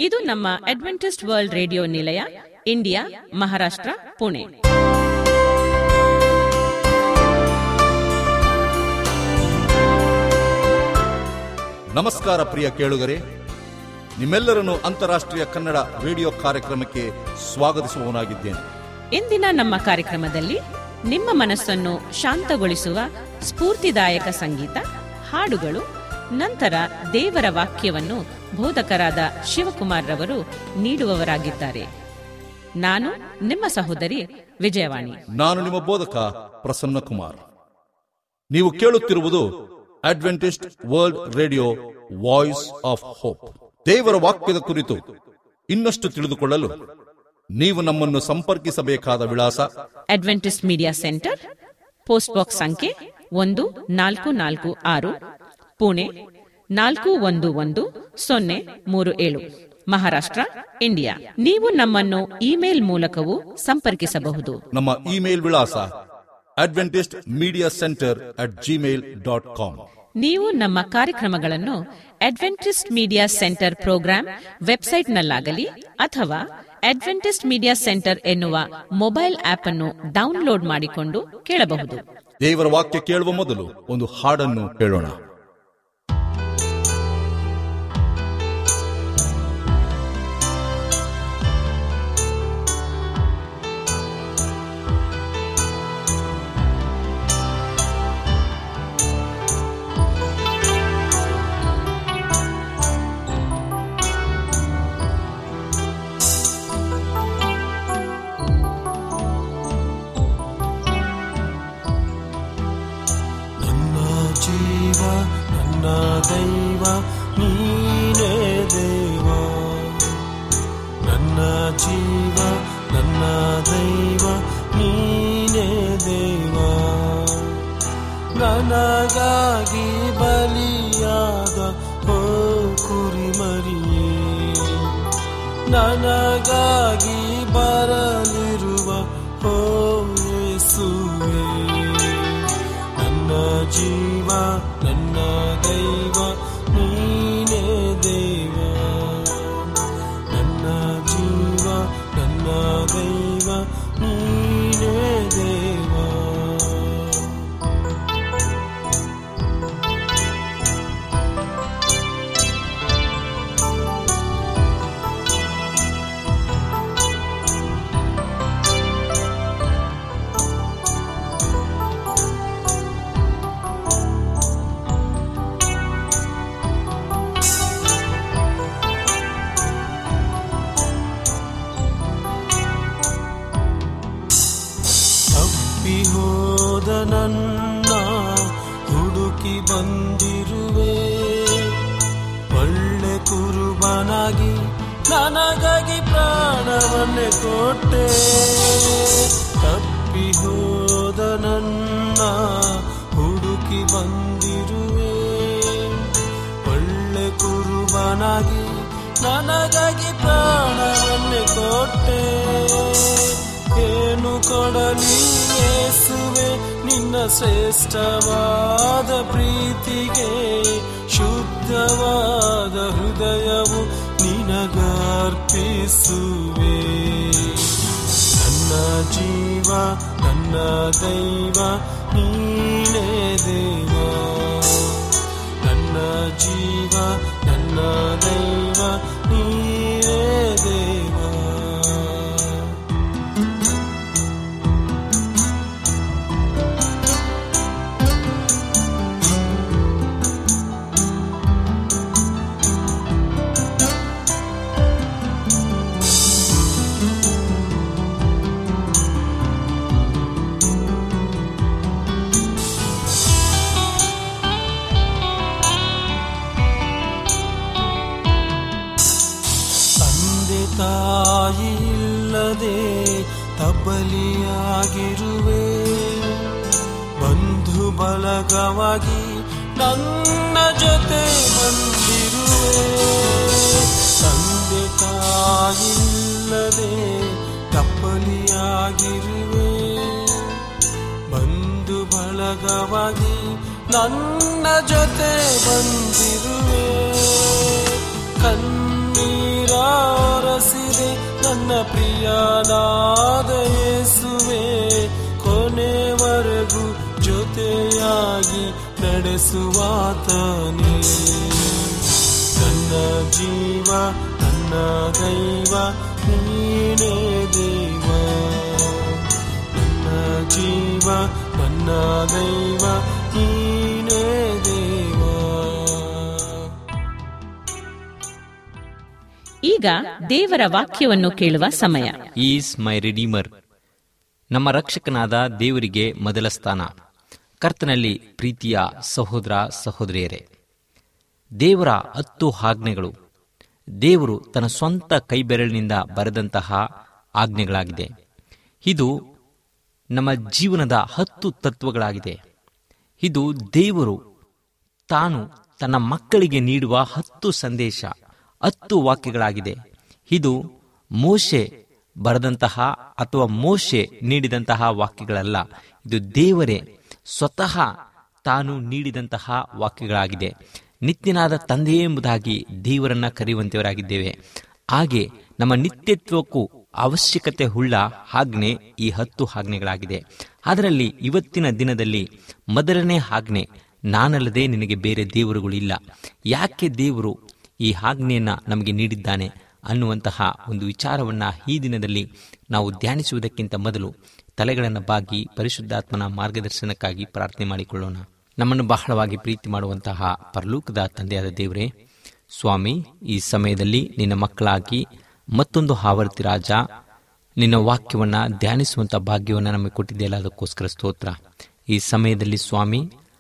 ಇದು ನಮ್ಮ Adventist world radio ನಿಲಯ ಇಂಡಿಯಾ ಮಹಾರಾಷ್ಟ್ರ ಪುಣೆ ನಮಸ್ಕಾರ ಪ್ರಿಯ ಕೇಳುಗರೆ ನಿಮ್ಮೆಲ್ಲರನ್ನು ಅಂತಾರಾಷ್ಟ್ರೀಯ ಕನ್ನಡ ರೇಡಿಯೋ ಕಾರ್ಯಕ್ರಮಕ್ಕೆ ಸ್ವಾಗತಿಸುವವನಾಗಿದ್ದೇನೆ ಇಂದಿನ ನಮ್ಮ ಕಾರ್ಯಕ್ರಮದಲ್ಲಿ ನಿಮ್ಮ ಮನಸ್ಸನ್ನು ಶಾಂತಗೊಳಿಸುವ ಸ್ಫೂರ್ತಿದಾಯಕ ಸಂಗೀತ ಹಾಡುಗಳು ನಂತರ ದೇವರ ವಾಕ್ಯವನ್ನು ಬೋಧಕರಾದ ಶಿವಕುಮಾರ್ ರವರು ನೀಡುವವರಾಗಿದ್ದಾರೆ ನಾನು ನಿಮ್ಮ ಸಹೋದರಿ ವಿಜಯವಾಣಿ ನಾನು ನಿಮ್ಮ ಬೋಧಕ ಪ್ರಸನ್ನ ಕುಮಾರ್ ನೀವು ಕೇಳುತ್ತಿರುವುದು Adventist world radio voice of hope ದೇವರ ವಾಕ್ಯದ ಕುರಿತು ಇನ್ನಷ್ಟು ತಿಳಿದುಕೊಳ್ಳಲು ನೀವು ನಮ್ಮನ್ನು ಸಂಪರ್ಕಿಸಬೇಕಾದ ವಿಳಾಸ Adventist media centre post box ಸಂಖ್ಯೆ ಒಂದು ನಾಲ್ಕು ನಾಲ್ಕು ಆರು ಪುಣೆ ನಾಲ್ಕು ಒಂದು ಒಂದು ಸೊನ್ನೆ ಮೂರು ಏಳು ಮಹಾರಾಷ್ಟ್ರ ಇಂಡಿಯಾ ನೀವು ನಮ್ಮನ್ನು ಇಮೇಲ್ ಮೂಲಕವೂ ಸಂಪರ್ಕಿಸಬಹುದು ನಮ್ಮ ಇಮೇಲ್ ವಿಳಾಸ Adventist media centre at Gmail dot com ನೀವು ನಮ್ಮ ಕಾರ್ಯಕ್ರಮಗಳನ್ನು ಅಡ್ವೆಂಟಿಸ್ಟ್ ಮೀಡಿಯಾ ಸೆಂಟರ್ ಪ್ರೋಗ್ರಾಂ ವೆಬ್ಸೈಟ್ನಲ್ಲಾಗಲಿ ಅಥವಾ ಅಡ್ವೆಂಟಿಸ್ಟ್ ಮೀಡಿಯಾ ಸೆಂಟರ್ ಎನ್ನುವ ಮೊಬೈಲ್ ಆಪ್ ಅನ್ನು ಡೌನ್ಲೋಡ್ ಮಾಡಿಕೊಂಡು ಕೇಳಬಹುದು ದೇವರ ವಾಕ್ಯ ಕೇಳುವ ಮೊದಲು ಒಂದು ಹಾಡನ್ನು ಕೇಳೋಣ ನನ್ನ ಜೀವ ನನ್ನ ದೈವ ನೀನೇ ದೇವ ನನ್ನ ಜೀವ ನನ್ನ ದೈವ ನೀನೇ ದೇವ ನನಗಾಗಿ ಬಲಿಯಾದ ಓ ಕುರಿಮರಿಯೇ ನನಗಾಗಿ ಬರಲಿರುವ ಓ ಯೇಸುವೇ ನನ್ನ ಜೀವ ನನ್ನ ದೈವ ನೀನೇ ದೇವ ನನ್ನ ಜೀವ ನನ್ನ ದೈವ ನೀನೇ ದೇವ ತಪ್ಪಿ ಹೋದ ನನ್ನ ಹುಡುಕಿ ಬಂದಿರುವೆ ಒಳ್ಳೆ ಕುರುಬನಾಗಿ ನನಗಾಗಿ ಪ್ರಾಣವನ್ನೇ ಕೊಟ್ಟೆ ತಪ್ಪಿ ಹೋದ ನನ್ನ ಹುಡುಕಿ ಬಂದಿರುವೆ ಒಳ್ಳೆ ಕುರುಬನಾಗಿ ನನಗಾಗಿ ಪ್ರಾಣವನ್ನೇ ಕೊಟ್ಟೆ ಏನು ಕೊಡಲಿ ಯೇಸುವೆ ನಿನ್ನ ಶ್ರೇಷ್ಠವಾದ ಪ್ರೀತಿಗೆ ಶುದ್ಧವಾದ ಹೃದಯವು ನಿನಗರ್ಪಿಸುವೆ ನನ್ನ ಜೀವ ನನ್ನ ದೈವ ನೀನೇ ದೇವ ನನ್ನ ಜೀವ ನನ್ನ ದೈವ ನೀನೇ ದೇವ ತಂದೆ ತಾಯಿ ಇಲ್ಲದೆ ತಬ್ಬಲಿಯಾಗಿರುವೆ ಬಂಧು ಬಳಗವಾಗಿ ನನ್ನ ಜೊತೆ ಬಂದಿರುವೆ ತಂದೆ ತಾಯಿ ಇಲ್ಲದೆ ತಪ್ಪಲಿಯಾಗಿರುವೆ ಬಂಧು ಬಳಗವಾಗಿ ನನ್ನ ಜೊತೆ ಬಂದಿರುವೆ ಕಣ್ಣೀರ ನನ್ನ ಪ್ರಿಯನಾದ ಯೇಸುವೆ ಕೊನೆವರೆಗೂ ಜೊತೆಯಾಗಿ ನಡೆಸುವಾತನೇ ನನ್ನ ಜೀವ ನನ್ನ ದೈವ ನೀನೇ ದೇವ ನನ್ನ ಜೀವ ನನ್ನ ದೈವ ನೀನೇ ದೇವ ಈಗ ದೇವರ ವಾಕ್ಯವನ್ನು ಕೇಳುವ ಸಮಯ ಈಸ್ ಮೈ ರಿಡೀಮರ್ ನಮ್ಮ ರಕ್ಷಕನಾದ ದೇವರಿಗೆ ಮೊದಲ ಸ್ಥಾನ ಕರ್ತನಲ್ಲಿ ಪ್ರೀತಿಯ ಸಹೋದರ ಸಹೋದರಿಯರೇ ದೇವರ ಹತ್ತು ಆಜ್ಞೆಗಳು ದೇವರು ತನ್ನ ಸ್ವಂತ ಕೈಬೆರಳಿನಿಂದ ಬರೆದಂತಹ ಆಜ್ಞೆಗಳಾಗಿದೆ ಇದು ನಮ್ಮ ಜೀವನದ ಹತ್ತು ತತ್ವಗಳಾಗಿದೆ ಇದು ದೇವರು ತಾನು ತನ್ನ ಮಕ್ಕಳಿಗೆ ನೀಡುವ ಹತ್ತು ಸಂದೇಶ ಹತ್ತು ವಾಕ್ಯಗಳಾಗಿದೆ ಇದು ಮೋಶೆ ಬರೆದಂತಹ ಅಥವಾ ಮೋಶೆ ನೀಡಿದಂತಹ ವಾಕ್ಯಗಳಲ್ಲ ಇದು ದೇವರೇ ಸ್ವತಃ ತಾನು ನೀಡಿದಂತಹ ವಾಕ್ಯಗಳಾಗಿದೆ ನಿತ್ಯನಾದ ತಂದೆಯೇ ಎಂಬುದಾಗಿ ದೇವರನ್ನ ಕರೆಯುವಂತೆಯವರಾಗಿದ್ದೇವೆ ಹಾಗೆ ನಮ್ಮ ನಿತ್ಯತ್ವಕ್ಕೂ ಅವಶ್ಯಕತೆ ಉಳ್ಳ ಆಜ್ಞೆ ಈ ಹತ್ತು ಆಜ್ಞೆಗಳಾಗಿದೆ ಅದರಲ್ಲಿ ಇವತ್ತಿನ ದಿನದಲ್ಲಿ ಮೊದಲನೇ ಆಜ್ಞೆ ನಾನಲ್ಲದೆ ನಿನಗೆ ಬೇರೆ ದೇವರುಗಳಿಲ್ಲ ಯಾಕೆ ದೇವರು ಈ ಆಜ್ಞೆಯನ್ನ ನಮಗೆ ನೀಡಿದ್ದಾನೆ ಅನ್ನುವಂತಹ ಒಂದು ವಿಚಾರವನ್ನ ಈ ದಿನದಲ್ಲಿ ನಾವು ಧ್ಯಾನಿಸುವುದಕ್ಕಿಂತ ಮೊದಲು ತಲೆಗಳನ್ನು ಬಾಗಿ ಪರಿಶುದ್ಧಾತ್ಮನ ಮಾರ್ಗದರ್ಶನಕ್ಕಾಗಿ ಪ್ರಾರ್ಥನೆ ಮಾಡಿಕೊಳ್ಳೋಣ ನಮ್ಮನ್ನು ಬಹಳವಾಗಿ ಪ್ರೀತಿ ಮಾಡುವಂತಹ ಪರಲೋಕದ ತಂದೆಯಾದ ದೇವರೇ ಸ್ವಾಮಿ ಈ ಸಮಯದಲ್ಲಿ ನಿನ್ನ ಮಕ್ಕಳಾಗಿ ಮತ್ತೊಂದು ಆವರ್ತಿ ರಾಜ ನಿನ್ನ ವಾಕ್ಯವನ್ನ ಧ್ಯಾನಿಸುವಂತ ಭಾಗ್ಯವನ್ನ ನಮಗೆ ಕೊಟ್ಟಿದೆಯಲ್ಲ ಅದಕ್ಕೋಸ್ಕರ ಸ್ತೋತ್ರ ಈ ಸಮಯದಲ್ಲಿ ಸ್ವಾಮಿ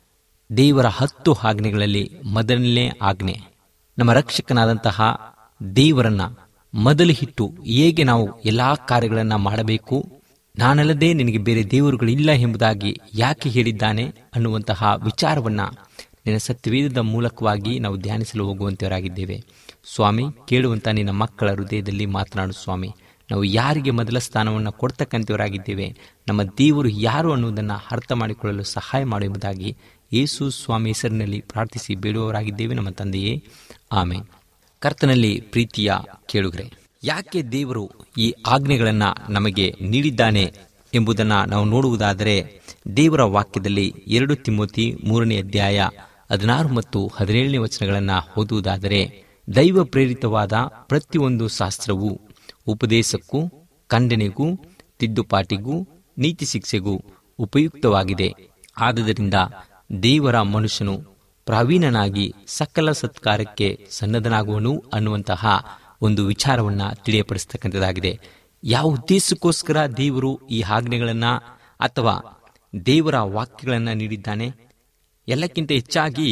ದೇವರ ಹತ್ತು ಆಜ್ಞೆಗಳಲ್ಲಿ ಮೊದಲನೇ ಆಜ್ಞೆ ನಮ್ಮ ರಕ್ಷಕನಾದಂತಹ ದೇವರನ್ನ ಮೊದಲು ಇಟ್ಟು ಹೇಗೆ ನಾವು ಎಲ್ಲಾ ಕಾರ್ಯಗಳನ್ನ ಮಾಡಬೇಕು ನಾನಲ್ಲದೆ ನಿನಗೆ ಬೇರೆ ದೇವರುಗಳಿಲ್ಲ ಎಂಬುದಾಗಿ ಯಾಕೆ ಹೇಳಿದ್ದಾನೆ ಅನ್ನುವಂತಹ ವಿಚಾರವನ್ನ ನಿನ್ನ ಸತ್ಯವೇದದ ಮೂಲಕವಾಗಿ ನಾವು ಧ್ಯಾನಿಸಲು ಹೋಗುವಂತವರಾಗಿದ್ದೇವೆ ಸ್ವಾಮಿ ಕೇಳುವಂತ ನಿನ್ನ ಮಕ್ಕಳ ಹೃದಯದಲ್ಲಿ ಮಾತನಾಡು ಸ್ವಾಮಿ ನಾವು ಯಾರಿಗೆ ಮೊದಲ ಸ್ಥಾನವನ್ನು ಕೊಡ್ತಕ್ಕಂಥವರಾಗಿದ್ದೇವೆ ನಮ್ಮ ದೇವರು ಯಾರು ಅನ್ನುವುದನ್ನು ಅರ್ಥ ಮಾಡಿಕೊಳ್ಳಲು ಸಹಾಯ ಮಾಡು ಎಂಬುದಾಗಿ ಯೇಸು ಸ್ವಾಮಿ ಹೆಸರಿನಲ್ಲಿ ಪ್ರಾರ್ಥಿಸಿ ಬೇಡುವವರಾಗಿದ್ದೇವೆ ನಮ್ಮ ತಂದೆಯೇ ಆಮೇಲೆ ಕರ್ತನಲ್ಲಿ ಪ್ರೀತಿಯ ಕೇಳುಗರೆ ಯಾಕೆ ದೇವರು ಈ ಆಜ್ಞೆಗಳನ್ನ ನಮಗೆ ನೀಡಿದ್ದಾನೆ ಎಂಬುದನ್ನು ನಾವು ನೋಡುವುದಾದರೆ ದೇವರ ವಾಕ್ಯದಲ್ಲಿ ಎರಡು ತಿಮ್ಮೋತಿ ಮೂರನೇ ಅಧ್ಯಾಯ ಹದಿನಾರು ಮತ್ತು ಹದಿನೇಳನೇ ವಚನಗಳನ್ನು ಓದುವುದಾದರೆ ದೈವ ಪ್ರೇರಿತವಾದ ಪ್ರತಿಯೊಂದು ಶಾಸ್ತ್ರವು ಉಪದೇಶಕ್ಕೂ ಖಂಡನೆಗೂ ತಿದ್ದುಪಾಟಿಗೂ ನೀತಿ ಶಿಕ್ಷೆಗೂ ಉಪಯುಕ್ತವಾಗಿದೆ ಆದುದರಿಂದ ದೇವರ ಮನುಷ್ಯನು ಪ್ರಾವೀಣನಾಗಿ ಸಕಲ ಸತ್ಕಾರಕ್ಕೆ ಸನ್ನದ್ಧನಾಗುವನು ಅನ್ನುವಂತಹ ಒಂದು ವಿಚಾರವನ್ನ ತಿಳಿಯಪಡಿಸ್ತಕ್ಕಂಥದ್ದಾಗಿದೆ ಯಾವ ಉದ್ದೇಶಕ್ಕೋಸ್ಕರ ದೇವರು ಈ ಆಜ್ಞೆಗಳನ್ನ ಅಥವಾ ದೇವರ ವಾಕ್ಯಗಳನ್ನ ನೀಡಿದ್ದಾನೆ ಎಲ್ಲಕ್ಕಿಂತ ಹೆಚ್ಚಾಗಿ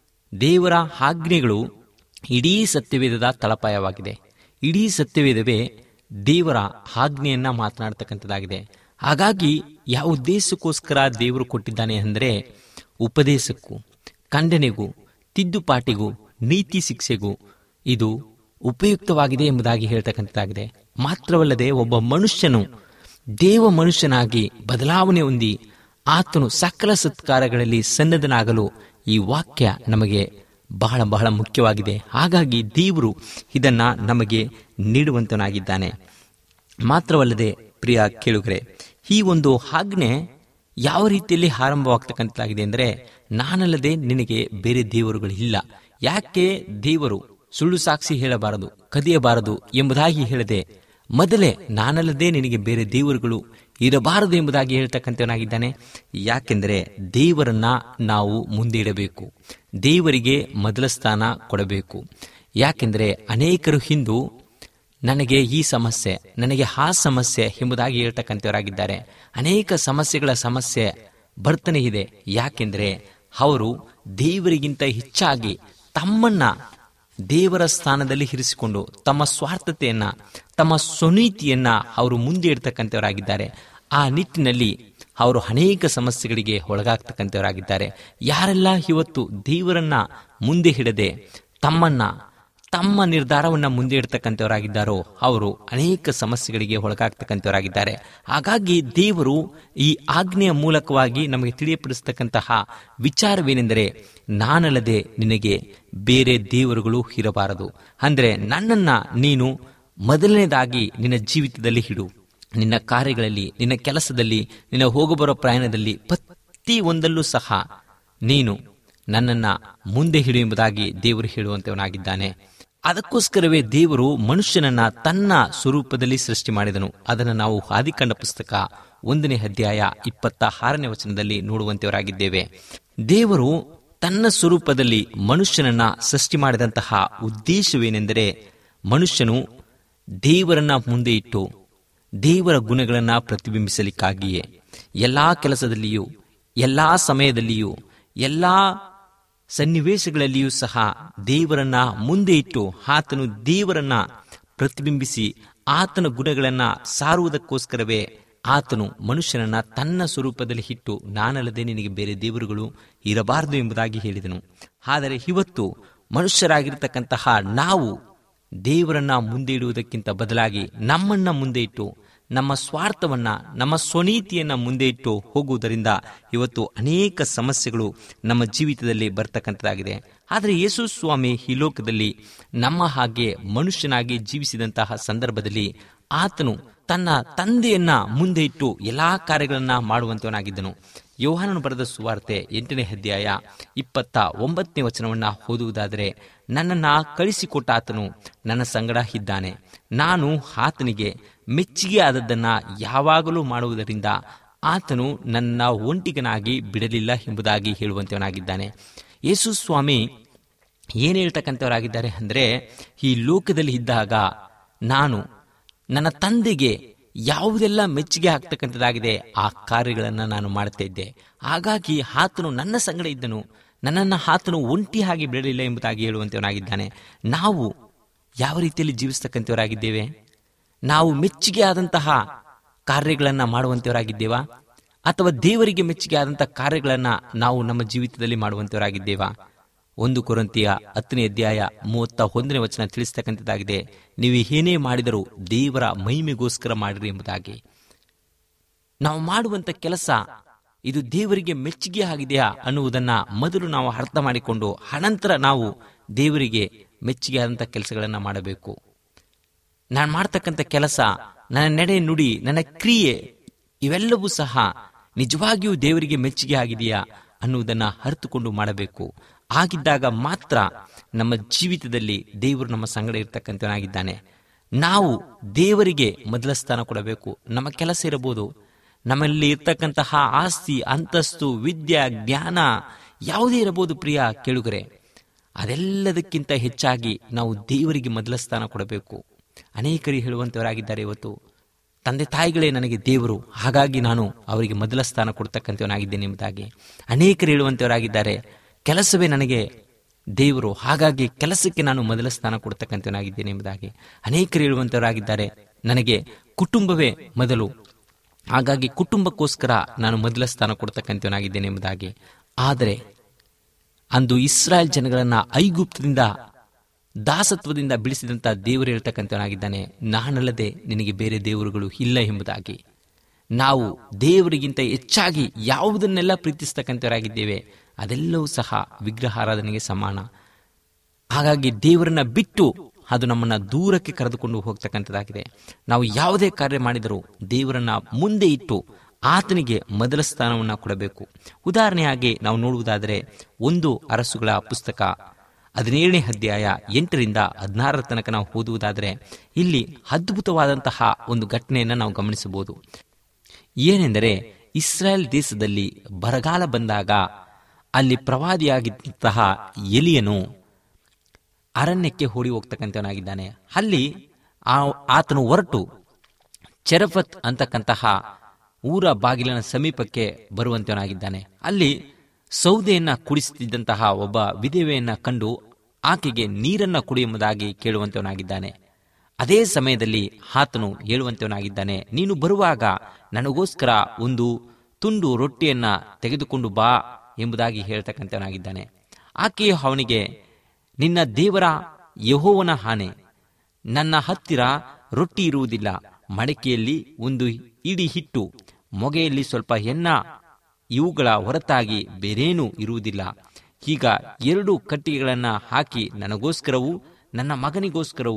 ದೇವರ ಆಜ್ಞೆಗಳು ಇಡೀ ಸತ್ಯವೇದದ ತಳಪಾಯವಾಗಿದೆ ಇಡೀ ಸತ್ಯವೇದವೇ ದೇವರ ಆಜ್ಞೆಯನ್ನ ಮಾತನಾಡ್ತಕ್ಕಂಥದ್ದಾಗಿದೆ ಹಾಗಾಗಿ ಯಾವ ಉದ್ದೇಶಕ್ಕೋಸ್ಕರ ದೇವರು ಕೊಟ್ಟಿದ್ದಾನೆ ಅಂದರೆ ಉಪದೇಶಕ್ಕೂ ಖಂಡನೆಗೂ ತಿದ್ದುಪಾಟಿಗೂ ನೀತಿ ಶಿಕ್ಷೆಗೂ ಇದು ಉಪಯುಕ್ತವಾಗಿದೆ ಎಂಬುದಾಗಿ ಹೇಳ್ತಕ್ಕಂಥದ್ದಾಗಿದೆ ಮಾತ್ರವಲ್ಲದೆ ಒಬ್ಬ ಮನುಷ್ಯನು ದೇವ ಮನುಷ್ಯನಾಗಿ ಬದಲಾವಣೆ ಹೊಂದಿ ಆತನು ಸಕಲ ಸತ್ಕಾರಗಳಲ್ಲಿ ಸನ್ನದ್ಧನಾಗಲು ಈ ವಾಕ್ಯ ನಮಗೆ ಬಹಳ ಬಹಳ ಮುಖ್ಯವಾಗಿದೆ ಹಾಗಾಗಿ ದೇವರು ಇದನ್ನ ನಮಗೆ ನೀಡುವಂತನಾಗಿದ್ದಾನೆ ಮಾತ್ರವಲ್ಲದೆ ಪ್ರಿಯ ಕೇಳುಗರೆ ಈ ಒಂದು ಆಜ್ಞೆ ಯಾವ ರೀತಿಯಲ್ಲಿ ಆರಂಭವಾಗ್ತಕ್ಕಂಥದ್ದಾಗಿದೆ ಅಂದರೆ ನಾನಲ್ಲದೆ ನಿನಗೆ ಬೇರೆ ದೇವರುಗಳಿಲ್ಲ ಯಾಕೆ ದೇವರು ಸುಳ್ಳು ಸಾಕ್ಷಿ ಹೇಳಬಾರದು ಕದಿಯಬಾರದು ಎಂಬುದಾಗಿ ಹೇಳದೆ ಮೊದಲೇ ನಾನಲ್ಲದೆ ನಿನಗೆ ಬೇರೆ ದೇವರುಗಳು ಇರಬಾರದು ಎಂಬುದಾಗಿ ಹೇಳ್ತಕ್ಕಂಥವನಾಗಿದ್ದಾನೆ ಯಾಕೆಂದರೆ ದೇವರನ್ನ ನಾವು ಮುಂದೆ ಇಡಬೇಕು ದೇವರಿಗೆ ಮೊದಲ ಸ್ಥಾನ ಕೊಡಬೇಕು ಯಾಕೆಂದರೆ ಅನೇಕರು ಹಿಂದೂ ನನಗೆ ಈ ಸಮಸ್ಯೆ ನನಗೆ ಆ ಸಮಸ್ಯೆ ಎಂಬುದಾಗಿ ಹೇಳ್ತಕ್ಕಂಥವರಾಗಿದ್ದಾರೆ ಅನೇಕ ಸಮಸ್ಯೆಗಳ ಸಮಸ್ಯೆ ಬರ್ತನೇ ಇದೆ ಯಾಕೆಂದ್ರೆ ಅವರು ದೇವರಿಗಿಂತ ಹೆಚ್ಚಾಗಿ ತಮ್ಮನ್ನ ದೇವರ ಸ್ಥಾನದಲ್ಲಿ ಇರಿಸಿಕೊಂಡು ತಮ್ಮ ಸ್ವಾರ್ಥತೆಯನ್ನ ತಮ್ಮ ಸ್ವನೀತಿಯನ್ನ ಅವರು ಮುಂದೆ ಇಡ್ತಕ್ಕಂಥವರಾಗಿದ್ದಾರೆ ಆ ನಿಟ್ಟಿನಲ್ಲಿ ಅವರು ಅನೇಕ ಸಮಸ್ಯೆಗಳಿಗೆ ಒಳಗಾಗ್ತಕ್ಕಂಥವರಾಗಿದ್ದಾರೆ ಯಾರೆಲ್ಲ ಇವತ್ತು ದೇವರನ್ನ ಮುಂದೆ ಹಿಡದೆ ತಮ್ಮನ್ನ ತಮ್ಮ ನಿರ್ಧಾರವನ್ನ ಮುಂದೆ ಇಡ್ತಕ್ಕಂಥವರಾಗಿದ್ದಾರೋ ಅವರು ಅನೇಕ ಸಮಸ್ಯೆಗಳಿಗೆ ಒಳಗಾಗ್ತಕ್ಕಂಥವರಾಗಿದ್ದಾರೆ ಹಾಗಾಗಿ ದೇವರು ಈ ಆಜ್ಞೆಯ ಮೂಲಕವಾಗಿ ನಮಗೆ ತಿಳಿಯಪಡಿಸ್ತಕ್ಕಂತಹ ವಿಚಾರವೇನೆಂದರೆ ನಾನಲ್ಲದೆ ನಿನಗೆ ಬೇರೆ ದೇವರುಗಳು ಇರಬಾರದು ಅಂದ್ರೆ ನನ್ನನ್ನ ನೀನು ಮೊದಲನೇದಾಗಿ ನಿನ್ನ ಜೀವಿತದಲ್ಲಿ ಹಿಡು ನಿನ್ನ ಕಾರ್ಯಗಳಲ್ಲಿ ನಿನ್ನ ಕೆಲಸದಲ್ಲಿ ನಿನ್ನ ಹೋಗಬರೋ ಪ್ರಯಾಣದಲ್ಲಿ ಪ್ರತಿ ಒಂದಲ್ಲೂ ಸಹ ನೀನು ನನ್ನನ್ನ ಮುಂದೆ ಹಿಡು ಎಂಬುದಾಗಿ ದೇವರು ಹೇಳುವಂತವನಾಗಿದ್ದಾನೆ ಅದಕ್ಕೋಸ್ಕರವೇ ದೇವರು ಮನುಷ್ಯನನ್ನ ತನ್ನ ಸ್ವರೂಪದಲ್ಲಿ ಸೃಷ್ಟಿ ಮಾಡಿದನು ಅದನ್ನು ನಾವು ಆದಿಕಂಡ ಪುಸ್ತಕ ಒಂದನೇ ಅಧ್ಯಾಯ ಇಪ್ಪತ್ತ ಆರನೇ ವಚನದಲ್ಲಿ ನೋಡುವಂತವರಾಗಿದ್ದೇವೆ ದೇವರು ತನ್ನ ಸ್ವರೂಪದಲ್ಲಿ ಮನುಷ್ಯನನ್ನ ಸೃಷ್ಟಿ ಮಾಡಿದಂತಹ ಉದ್ದೇಶವೇನೆಂದರೆ ಮನುಷ್ಯನು ದೇವರನ್ನ ಮುಂದೆ ಇಟ್ಟು ದೇವರ ಗುಣಗಳನ್ನ ಪ್ರತಿಬಿಂಬಿಸಲಿಕ್ಕಾಗಿಯೇ ಎಲ್ಲಾ ಕೆಲಸದಲ್ಲಿಯೂ ಎಲ್ಲಾ ಸಮಯದಲ್ಲಿಯೂ ಎಲ್ಲಾ ಸನ್ನಿವೇಶಗಳಲ್ಲಿಯೂ ಸಹ ದೇವರನ್ನ ಮುಂದೆ ಇಟ್ಟು ಆತನು ದೇವರನ್ನ ಪ್ರತಿಬಿಂಬಿಸಿ ಆತನ ಗುಣಗಳನ್ನ ಸಾರುವುದಕ್ಕೋಸ್ಕರವೇ ಆತನು ಮನುಷ್ಯನನ್ನ ತನ್ನ ಸ್ವರೂಪದಲ್ಲಿ ಇಟ್ಟು ನಾನಲ್ಲದೆ ನಿನಗೆ ಬೇರೆ ದೇವರುಗಳು ಇರಬಾರದು ಎಂಬುದಾಗಿ ಹೇಳಿದನು ಆದರೆ ಇವತ್ತು ಮನುಷ್ಯರಾಗಿರ್ತಕ್ಕಂತಹ ನಾವು ದೇವರನ್ನ ಮುಂದೆ ಇಡುವುದಕ್ಕಿಂತ ಬದಲಾಗಿ ನಮ್ಮನ್ನ ಮುಂದೆ ಇಟ್ಟು ನಮ್ಮ ಸ್ವಾರ್ಥವನ್ನ ನಮ್ಮ ಸ್ವನೀತಿಯನ್ನ ಮುಂದೆ ಇಟ್ಟು ಹೋಗುವುದರಿಂದ ಇವತ್ತು ಅನೇಕ ಸಮಸ್ಯೆಗಳು ನಮ್ಮ ಜೀವಿತದಲ್ಲಿ ಬರ್ತಕ್ಕಂಥದ್ದಾಗಿದೆ ಆದರೆ ಯೇಸು ಸ್ವಾಮಿ ಈ ಲೋಕದಲ್ಲಿ ನಮ್ಮ ಹಾಗೆ ಮನುಷ್ಯನಾಗಿ ಜೀವಿಸಿದಂತಹ ಸಂದರ್ಭದಲ್ಲಿ ಆತನು ತನ್ನ ತಂದೆಯನ್ನ ಮುಂದೆ ಇಟ್ಟು ಎಲ್ಲಾ ಕಾರ್ಯಗಳನ್ನ ಮಾಡುವಂತವನಾಗಿದ್ದನು ಯೋಹಾನನು ಬರೆದ ಸುವಾರ್ತೆ ಎಂಟನೇ ಅಧ್ಯಾಯ ಇಪ್ಪತ್ತ ಒಂಬತ್ತನೇ ವಚನವನ್ನ ಓದುವುದಾದರೆ ನನ್ನನ್ನ ಕಳಿಸಿಕೊಟ್ಟ ಆತನು ನನ್ನ ಸಂಗಡ ಇದ್ದಾನೆ ನಾನು ಆತನಿಗೆ ಮೆಚ್ಚುಗೆ ಆದದ್ದನ್ನ ಯಾವಾಗಲೂ ಮಾಡುವುದರಿಂದ ಆತನು ನನ್ನ ಒಂಟಿಗನಾಗಿ ಬಿಡಲಿಲ್ಲ ಎಂಬುದಾಗಿ ಹೇಳುವಂತವನಾಗಿದ್ದಾನೆ ಯೇಸು ಸ್ವಾಮಿ ಏನ್ ಹೇಳ್ತಕ್ಕಂಥವರಾಗಿದ್ದಾರೆ ಅಂದ್ರೆ ಈ ಲೋಕದಲ್ಲಿ ಇದ್ದಾಗ ನಾನು ನನ್ನ ತಂದೆಗೆ ಯಾವುದೆಲ್ಲ ಮೆಚ್ಚುಗೆ ಆಗ್ತಕ್ಕಂಥದ್ದಾಗಿದೆ ಆ ಕಾರ್ಯಗಳನ್ನು ನಾನು ಮಾಡ್ತಾ ಇದ್ದೆ ಹಾಗಾಗಿ ಆತನು ನನ್ನ ಸಂಗಡ ಇದ್ದನು ನನ್ನನ್ನು ಆತನು ಒಂಟಿಯಾಗಿ ಬಿಡಲಿಲ್ಲ ಎಂಬುದಾಗಿ ಹೇಳುವಂತವನಾಗಿದ್ದಾನೆ ನಾವು ಯಾವ ರೀತಿಯಲ್ಲಿ ಜೀವಿಸ್ತಕ್ಕಂಥವರಾಗಿದ್ದೇವೆ ನಾವು ಮೆಚ್ಚುಗೆ ಆದಂತಹ ಕಾರ್ಯಗಳನ್ನು ಮಾಡುವಂತವರಾಗಿದ್ದೇವಾ ಅಥವಾ ದೇವರಿಗೆ ಮೆಚ್ಚುಗೆ ಆದಂತಹ ಕಾರ್ಯಗಳನ್ನ ನಾವು ನಮ್ಮ ಜೀವಿತದಲ್ಲಿ ಮಾಡುವಂತವರಾಗಿದ್ದೇವಾ ಒಂದು ಕೊರಂತಿಯ ಹತ್ತನೇ ಅಧ್ಯಾಯ ಮೂವತ್ತ ಒಂದನೇ ವಚನ ತಿಳಿಸ್ತಕ್ಕಂಥದ್ದಾಗಿದೆ ನೀವು ಏನೇ ಮಾಡಿದರೂ ದೇವರ ಮಹಿಮೆಗೋಸ್ಕರ ಮಾಡಿರಿ ಎಂಬುದಾಗಿ ನಾವು ಮಾಡುವಂತ ಕೆಲಸ ಇದು ದೇವರಿಗೆ ಮೆಚ್ಚುಗೆ ಆಗಿದೆಯಾ ಅನ್ನುವುದನ್ನ ಮೊದಲು ನಾವು ಅರ್ಥ ಮಾಡಿಕೊಂಡು ಅನಂತರ ನಾವು ದೇವರಿಗೆ ಮೆಚ್ಚುಗೆ ಆದಂಥ ಕೆಲಸಗಳನ್ನ ಮಾಡಬೇಕು ನಾನು ಮಾಡ್ತಕ್ಕಂಥ ಕೆಲಸ ನನ್ನ ನಡೆ ನುಡಿ ನನ್ನ ಕ್ರಿಯೆ ಇವೆಲ್ಲವೂ ಸಹ ನಿಜವಾಗಿಯೂ ದೇವರಿಗೆ ಮೆಚ್ಚುಗೆ ಆಗಿದೆಯಾ ಅನ್ನುವುದನ್ನ ಅರಿತುಕೊಂಡು ಮಾಡಬೇಕು ಆಗಿದ್ದಾಗ ಮಾತ್ರ ನಮ್ಮ ಜೀವಿತದಲ್ಲಿ ದೇವರು ನಮ್ಮ ಸಂಗಡ ಇರ್ತಕ್ಕಂಥವನಾಗಿದ್ದಾನೆ ನಾವು ದೇವರಿಗೆ ಮೊದಲ ಸ್ಥಾನ ಕೊಡಬೇಕು ನಮ್ಮ ಕೆಲಸ ಇರಬಹುದು ನಮ್ಮಲ್ಲಿ ಇರ್ತಕ್ಕಂತಹ ಆಸ್ತಿ ಅಂತಸ್ತು ವಿದ್ಯೆ ಜ್ಞಾನ ಯಾವುದೇ ಇರಬಹುದು ಪ್ರಿಯ ಕೇಳುಗರೆ ಅದೆಲ್ಲದಕ್ಕಿಂತ ಹೆಚ್ಚಾಗಿ ನಾವು ದೇವರಿಗೆ ಮೊದಲ ಸ್ಥಾನ ಕೊಡಬೇಕು ಅನೇಕರು ಹೇಳುವಂತವರಾಗಿದ್ದಾರೆ ಇವತ್ತು ತಂದೆ ತಾಯಿಗಳೇ ನನಗೆ ದೇವರು ಹಾಗಾಗಿ ನಾನು ಅವರಿಗೆ ಮೊದಲ ಸ್ಥಾನ ಕೊಡ್ತಕ್ಕಂಥವನಾಗಿದ್ದೇನೆ ಎಂಬುದಾಗಿ ಅನೇಕರು ಹೇಳುವಂತವರಾಗಿದ್ದಾರೆ ಕೆಲಸವೇ ನನಗೆ ದೇವರು ಹಾಗಾಗಿ ಕೆಲಸಕ್ಕೆ ನಾನು ಮೊದಲ ಸ್ಥಾನ ಕೊಡ್ತಕ್ಕಂಥವನಾಗಿದ್ದೇನೆ ಎಂಬುದಾಗಿ ಅನೇಕರು ಹೇಳುವಂತವರಾಗಿದ್ದಾರೆ ನನಗೆ ಕುಟುಂಬವೇ ಮೊದಲು ಹಾಗಾಗಿ ಕುಟುಂಬಕ್ಕೋಸ್ಕರ ನಾನು ಮೊದಲ ಸ್ಥಾನ ಕೊಡ್ತಕ್ಕಂಥವನಾಗಿದ್ದೇನೆ ಎಂಬುದಾಗಿ ಆದರೆ ಅಂದು ಇಸ್ರಾಯೇಲ್ ಜನಗಳನ್ನ ಐಗುಪ್ತದಿಂದ ದಾಸತ್ವದಿಂದ ಬಿಡಿಸಿದಂತ ದೇವರು ಹೇಳ್ತಕ್ಕಂಥವನಾಗಿದ್ದಾನೆ ನಾನಲ್ಲದೆ ನಿನಗೆ ಬೇರೆ ದೇವರುಗಳು ಇಲ್ಲ ಎಂಬುದಾಗಿ ನಾವು ದೇವರಿಗಿಂತ ಹೆಚ್ಚಾಗಿ ಯಾವುದನ್ನೆಲ್ಲ ಪ್ರೀತಿಸ್ತಕ್ಕಂಥವರಾಗಿದ್ದೇವೆ ಅದೆಲ್ಲವೂ ಸಹ ವಿಗ್ರಹಾರಾಧನೆಗೆ ಸಮಾನ ಹಾಗಾಗಿ ದೇವರನ್ನ ಬಿಟ್ಟು ಅದು ನಮ್ಮನ್ನ ದೂರಕ್ಕೆ ಕರೆದುಕೊಂಡು ಹೋಗ್ತಕ್ಕಂಥದ್ದಾಗಿದೆ ನಾವು ಯಾವುದೇ ಕಾರ್ಯ ಮಾಡಿದರೂ ದೇವರನ್ನ ಮುಂದೆ ಇಟ್ಟು ಆತನಿಗೆ ಮೊದಲ ಸ್ಥಾನವನ್ನ ಕೊಡಬೇಕು ಉದಾಹರಣೆಯಾಗಿ ನಾವು ನೋಡುವುದಾದರೆ ಒಂದು ಅರಸುಗಳ ಪುಸ್ತಕ ಹದಿನೇಳನೇ ಅಧ್ಯಾಯ ಎಂಟರಿಂದ ಹದಿನಾರರ ತನಕ ನಾವು ಓದುವುದಾದರೆ ಇಲ್ಲಿ ಅದ್ಭುತವಾದಂತಹ ಒಂದು ಘಟನೆಯನ್ನು ನಾವು ಗಮನಿಸಬಹುದು ಏನೆಂದರೆ ಇಸ್ರಾಯೇಲ್ ದೇಶದಲ್ಲಿ ಬರಗಾಲ ಬಂದಾಗ ಅಲ್ಲಿ ಪ್ರವಾದಿಯಾಗಿದ್ದಂತಹ ಎಲಿಯನು ಅರಣ್ಯಕ್ಕೆ ಓಡಿ ಹೋಗ್ತಕ್ಕಂಥವನಾಗಿದ್ದಾನೆ ಅಲ್ಲಿ ಆ ಆತನು ಹೊರಟು ಚೆರಫತ್ ಅಂತಕ್ಕಂತಹ ಊರ ಬಾಗಿಲಿನ ಸಮೀಪಕ್ಕೆ ಬರುವಂತವನಾಗಿದ್ದಾನೆ ಅಲ್ಲಿ ಸೌದೆಯನ್ನ ಕುಡಿಸುತ್ತಿದ್ದಂತಹ ಒಬ್ಬ ವಿಧವೆಯನ್ನ ಕಂಡು ಆಕೆಗೆ ನೀರನ್ನ ಕುಡಿಯುವುದಾಗಿ ಕೇಳುವಂತವನಾಗಿದ್ದಾನೆ ಅದೇ ಸಮಯದಲ್ಲಿ ಆತನು ಹೇಳುವಂತವನಾಗಿದ್ದಾನೆ ನೀನು ಬರುವಾಗ ನನಗೋಸ್ಕರ ಒಂದು ತುಂಡು ರೊಟ್ಟಿಯನ್ನ ತೆಗೆದುಕೊಂಡು ಬಾ ಎಂಬುದಾಗಿ ಹೇಳ್ತಕ್ಕಂಥವನಾಗಿದ್ದಾನೆ ಆಕೆಯು ಅವನಿಗೆ ನಿನ್ನ ದೇವರ ಯಹೋವನ ಹಾನೆ ನನ್ನ ಹತ್ತಿರ ರೊಟ್ಟಿ ಇರುವುದಿಲ್ಲ ಮಡಕೆಯಲ್ಲಿ ಒಂದು ಇಡಿ ಹಿಟ್ಟು ಮೊಗೆಯಲ್ಲಿ ಸ್ವಲ್ಪ ಎನ್ನ ಇವುಗಳ ಹೊರತಾಗಿ ಬೇರೇನೂ ಇರುವುದಿಲ್ಲ ಈಗ ಎರಡು ಕಟ್ಟಿಗೆಗಳನ್ನ ಹಾಕಿ ನನಗೋಸ್ಕರವೂ ನನ್ನ ಮಗನಿಗೋಸ್ಕರವೂ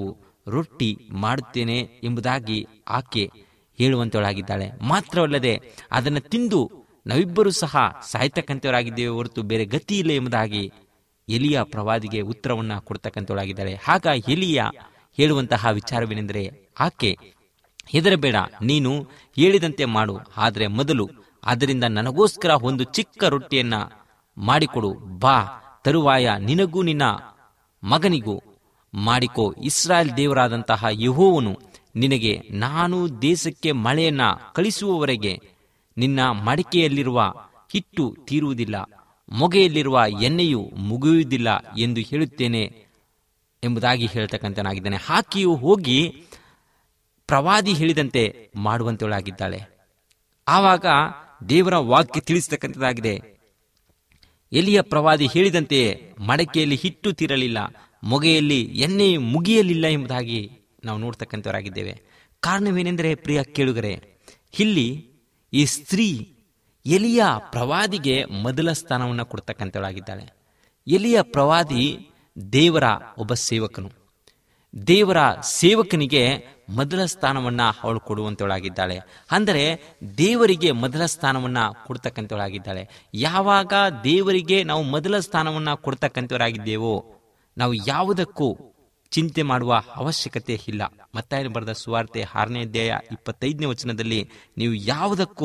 ರೊಟ್ಟಿ ಮಾಡುತ್ತೇನೆ ಎಂಬುದಾಗಿ ಆಕೆ ಹೇಳುವಂತವಳಾಗಿದ್ದಾಳೆ ಮಾತ್ರವಲ್ಲದೆ ಅದನ್ನು ತಿಂದು ನಾವಿಬ್ಬರೂ ಸಹ ಸಾಯ್ತಕ್ಕಂಥವರಾಗಿದ್ದೇವೆ ಹೊರತು ಬೇರೆ ಗತಿ ಇಲ್ಲ ಎಂಬುದಾಗಿ ಎಲಿಯ ಪ್ರವಾದಿಗೆ ಉತ್ತರವನ್ನ ಕೊಡ್ತಕ್ಕಂಥವಳಾಗಿದ್ದಾಳೆ ಆಗ ಎಲಿಯ ಹೇಳುವಂತಹ ವಿಚಾರವೇನೆಂದರೆ ಆಕೆ ಹೆದರಬೇಡ ನೀನು ಹೇಳಿದಂತೆ ಮಾಡು ಆದರೆ ಮೊದಲು ಅದರಿಂದ ನನಗೋಸ್ಕರ ಒಂದು ಚಿಕ್ಕ ರೊಟ್ಟಿಯನ್ನ ಮಾಡಿಕೊಡು ಬಾ ತರುವಾಯ ನಿನಗೂ ನಿನ್ನ ಮಗನಿಗೂ ಮಾಡಿಕೋ ಇಸ್ರಾಯೇಲ್ ದೇವರಾದಂತಹ ಯಹೋವನು ನಿನಗೆ ನಾನು ದೇಶಕ್ಕೆ ಮಳೆಯನ್ನ ಕಳಿಸುವವರೆಗೆ ನಿನ್ನ ಮಡಿಕೆಯಲ್ಲಿರುವ ಹಿಟ್ಟು ತೀರುವುದಿಲ್ಲ ಮೊಗೆಯಲ್ಲಿರುವ ಎಣ್ಣೆಯು ಮುಗಿಯುವುದಿಲ್ಲ ಎಂದು ಹೇಳುತ್ತೇನೆ ಎಂಬುದಾಗಿ ಹೇಳ್ತಕ್ಕಂಥನಾಗಿದ್ದಾನೆ ಆಕೆಯು ಹೋಗಿ ಪ್ರವಾದಿ ಹೇಳಿದಂತೆ ಮಾಡುವಂತವಳಾಗಿದ್ದಾಳೆ ಆವಾಗ ದೇವರ ವಾಕ್ಯ ತಿಳಿಸ್ತಕ್ಕಂಥದ್ದಾಗಿದೆ ಎಲಿಯ ಪ್ರವಾದಿ ಹೇಳಿದಂತೆಯೇ ಮಡಕೆಯಲ್ಲಿ ಹಿಟ್ಟು ತೀರಲಿಲ್ಲ ಮೊಗೆಯಲ್ಲಿ ಎಣ್ಣೆ ಮುಗಿಯಲಿಲ್ಲ ಎಂಬುದಾಗಿ ನಾವು ನೋಡ್ತಕ್ಕಂಥವರಾಗಿದ್ದೇವೆ ಕಾರಣವೇನೆಂದರೆ ಪ್ರಿಯ ಕೇಳುಗರೆ ಇಲ್ಲಿ ಈ ಸ್ತ್ರೀ ಎಲಿಯ ಪ್ರವಾದಿಗೆ ಮೊದಲ ಸ್ಥಾನವನ್ನು ಕೊಡ್ತಕ್ಕಂಥವಳಾಗಿದ್ದಾಳೆ ಎಲಿಯ ಪ್ರವಾದಿ ದೇವರ ಒಬ್ಬ ಸೇವಕನು ದೇವರ ಸೇವಕನಿಗೆ ಮೊದಲ ಸ್ಥಾನವನ್ನ ಅವಳು ಕೊಡುವಂತವಳಾಗಿದ್ದಾಳೆ ಅಂದರೆ ದೇವರಿಗೆ ಮೊದಲ ಸ್ಥಾನವನ್ನ ಕೊಡ್ತಕ್ಕಂಥವಳಾಗಿದ್ದಾಳೆ ಯಾವಾಗ ದೇವರಿಗೆ ನಾವು ಮೊದಲ ಸ್ಥಾನವನ್ನ ಕೊಡ್ತಕ್ಕಂಥವರಾಗಿದ್ದೇವೋ ನಾವು ಯಾವುದಕ್ಕೂ ಚಿಂತೆ ಮಾಡುವ ಅವಶ್ಯಕತೆ ಇಲ್ಲ ಮತ್ತಾಯನ ಬರೆದ ಸುವಾರ್ತೆ ಆರನೇ ಅಧ್ಯಾಯ ಇಪ್ಪತ್ತೈದನೇ ವಚನದಲ್ಲಿ ನೀವು ಯಾವುದಕ್ಕೂ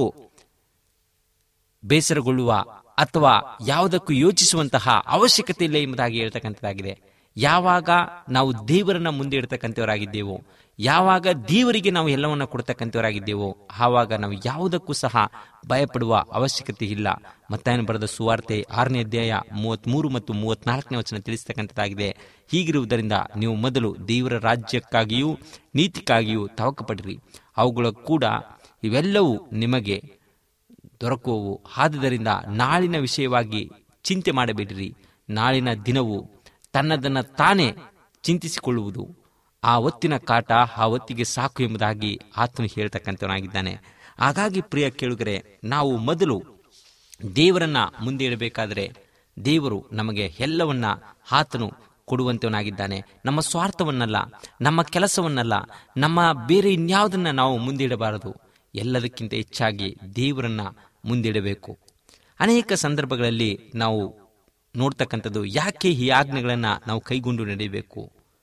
ಬೇಸರಗೊಳ್ಳುವ ಅಥವಾ ಯಾವುದಕ್ಕೂ ಯೋಚಿಸುವಂತಹ ಅವಶ್ಯಕತೆ ಇಲ್ಲ ಎಂಬುದಾಗಿ ಹೇಳ್ತಕ್ಕಂಥದ್ದಾಗಿದೆ ಯಾವಾಗ ನಾವು ದೇವರನ್ನ ಮುಂದೆ ಇಡ್ತಕ್ಕಂಥವರಾಗಿದ್ದೇವೋ ಯಾವಾಗ ದೇವರಿಗೆ ನಾವು ಎಲ್ಲವನ್ನ ಕೊಡ್ತಕ್ಕಂಥವರಾಗಿದ್ದೇವೋ ಆವಾಗ ನಾವು ಯಾವುದಕ್ಕೂ ಸಹ ಭಯಪಡುವ ಅವಶ್ಯಕತೆ ಇಲ್ಲ ಮತ್ತಾಯನ ಬರೆದ ಸುವಾರ್ತೆ ಆರನೇ ಅಧ್ಯಾಯ ಮೂವತ್ಮೂರು ಮತ್ತು ಮೂವತ್ನಾಲ್ಕನೇ ವಚನ ತಿಳಿಸ್ತಕ್ಕಂಥದ್ದಾಗಿದೆ ಹೀಗಿರುವುದರಿಂದ ನೀವು ಮೊದಲು ದೇವರ ರಾಜ್ಯಕ್ಕಾಗಿಯೂ ನೀತಿಗಾಗಿಯೂ ತವಕಪಡಿರಿ ಅವುಗಳ ಕೂಡ ಇವೆಲ್ಲವೂ ನಿಮಗೆ ದೊರಕುವವು ಆದುದರಿಂದ ನಾಳಿನ ವಿಷಯವಾಗಿ ಚಿಂತೆ ಮಾಡಬೇಡಿರಿ ನಾಳಿನ ದಿನವು ತನ್ನದನ್ನ ತಾನೇ ಚಿಂತಿಸಿಕೊಳ್ಳುವುದು ಆ ಹೊತ್ತಿನ ಕಾಟ ಆ ಹೊತ್ತಿಗೆ ಸಾಕು ಎಂಬುದಾಗಿ ಆತನು ಹೇಳ್ತಕ್ಕಂಥವನಾಗಿದ್ದಾನೆ ಹಾಗಾಗಿ ಪ್ರಿಯ ಕೇಳುಗರೆ ನಾವು ಮೊದಲು ದೇವರನ್ನ ಮುಂದೆ ಇಡಬೇಕಾದರೆ ದೇವರು ನಮಗೆ ಎಲ್ಲವನ್ನ ಆತನು ಕೊಡುವಂತವನಾಗಿದ್ದಾನೆ ನಮ್ಮ ಸ್ವಾರ್ಥವನ್ನಲ್ಲ ನಮ್ಮ ಕೆಲಸವನ್ನಲ್ಲ ನಮ್ಮ ಬೇರೆ ಇನ್ಯಾವುದನ್ನ ನಾವು ಮುಂದೆ ಇಡಬಾರದು ಎಲ್ಲದಕ್ಕಿಂತ ಹೆಚ್ಚಾಗಿ ದೇವರನ್ನ ಮುಂದಿಡಬೇಕು ಅನೇಕ ಸಂದರ್ಭಗಳಲ್ಲಿ ನಾವು ನೋಡ್ತಕ್ಕಂಥದ್ದು ಯಾಕೆ ಈ ಆಜ್ಞೆಗಳನ್ನು ನಾವು ಕೈಗೊಂಡು ನಡೆಯಬೇಕು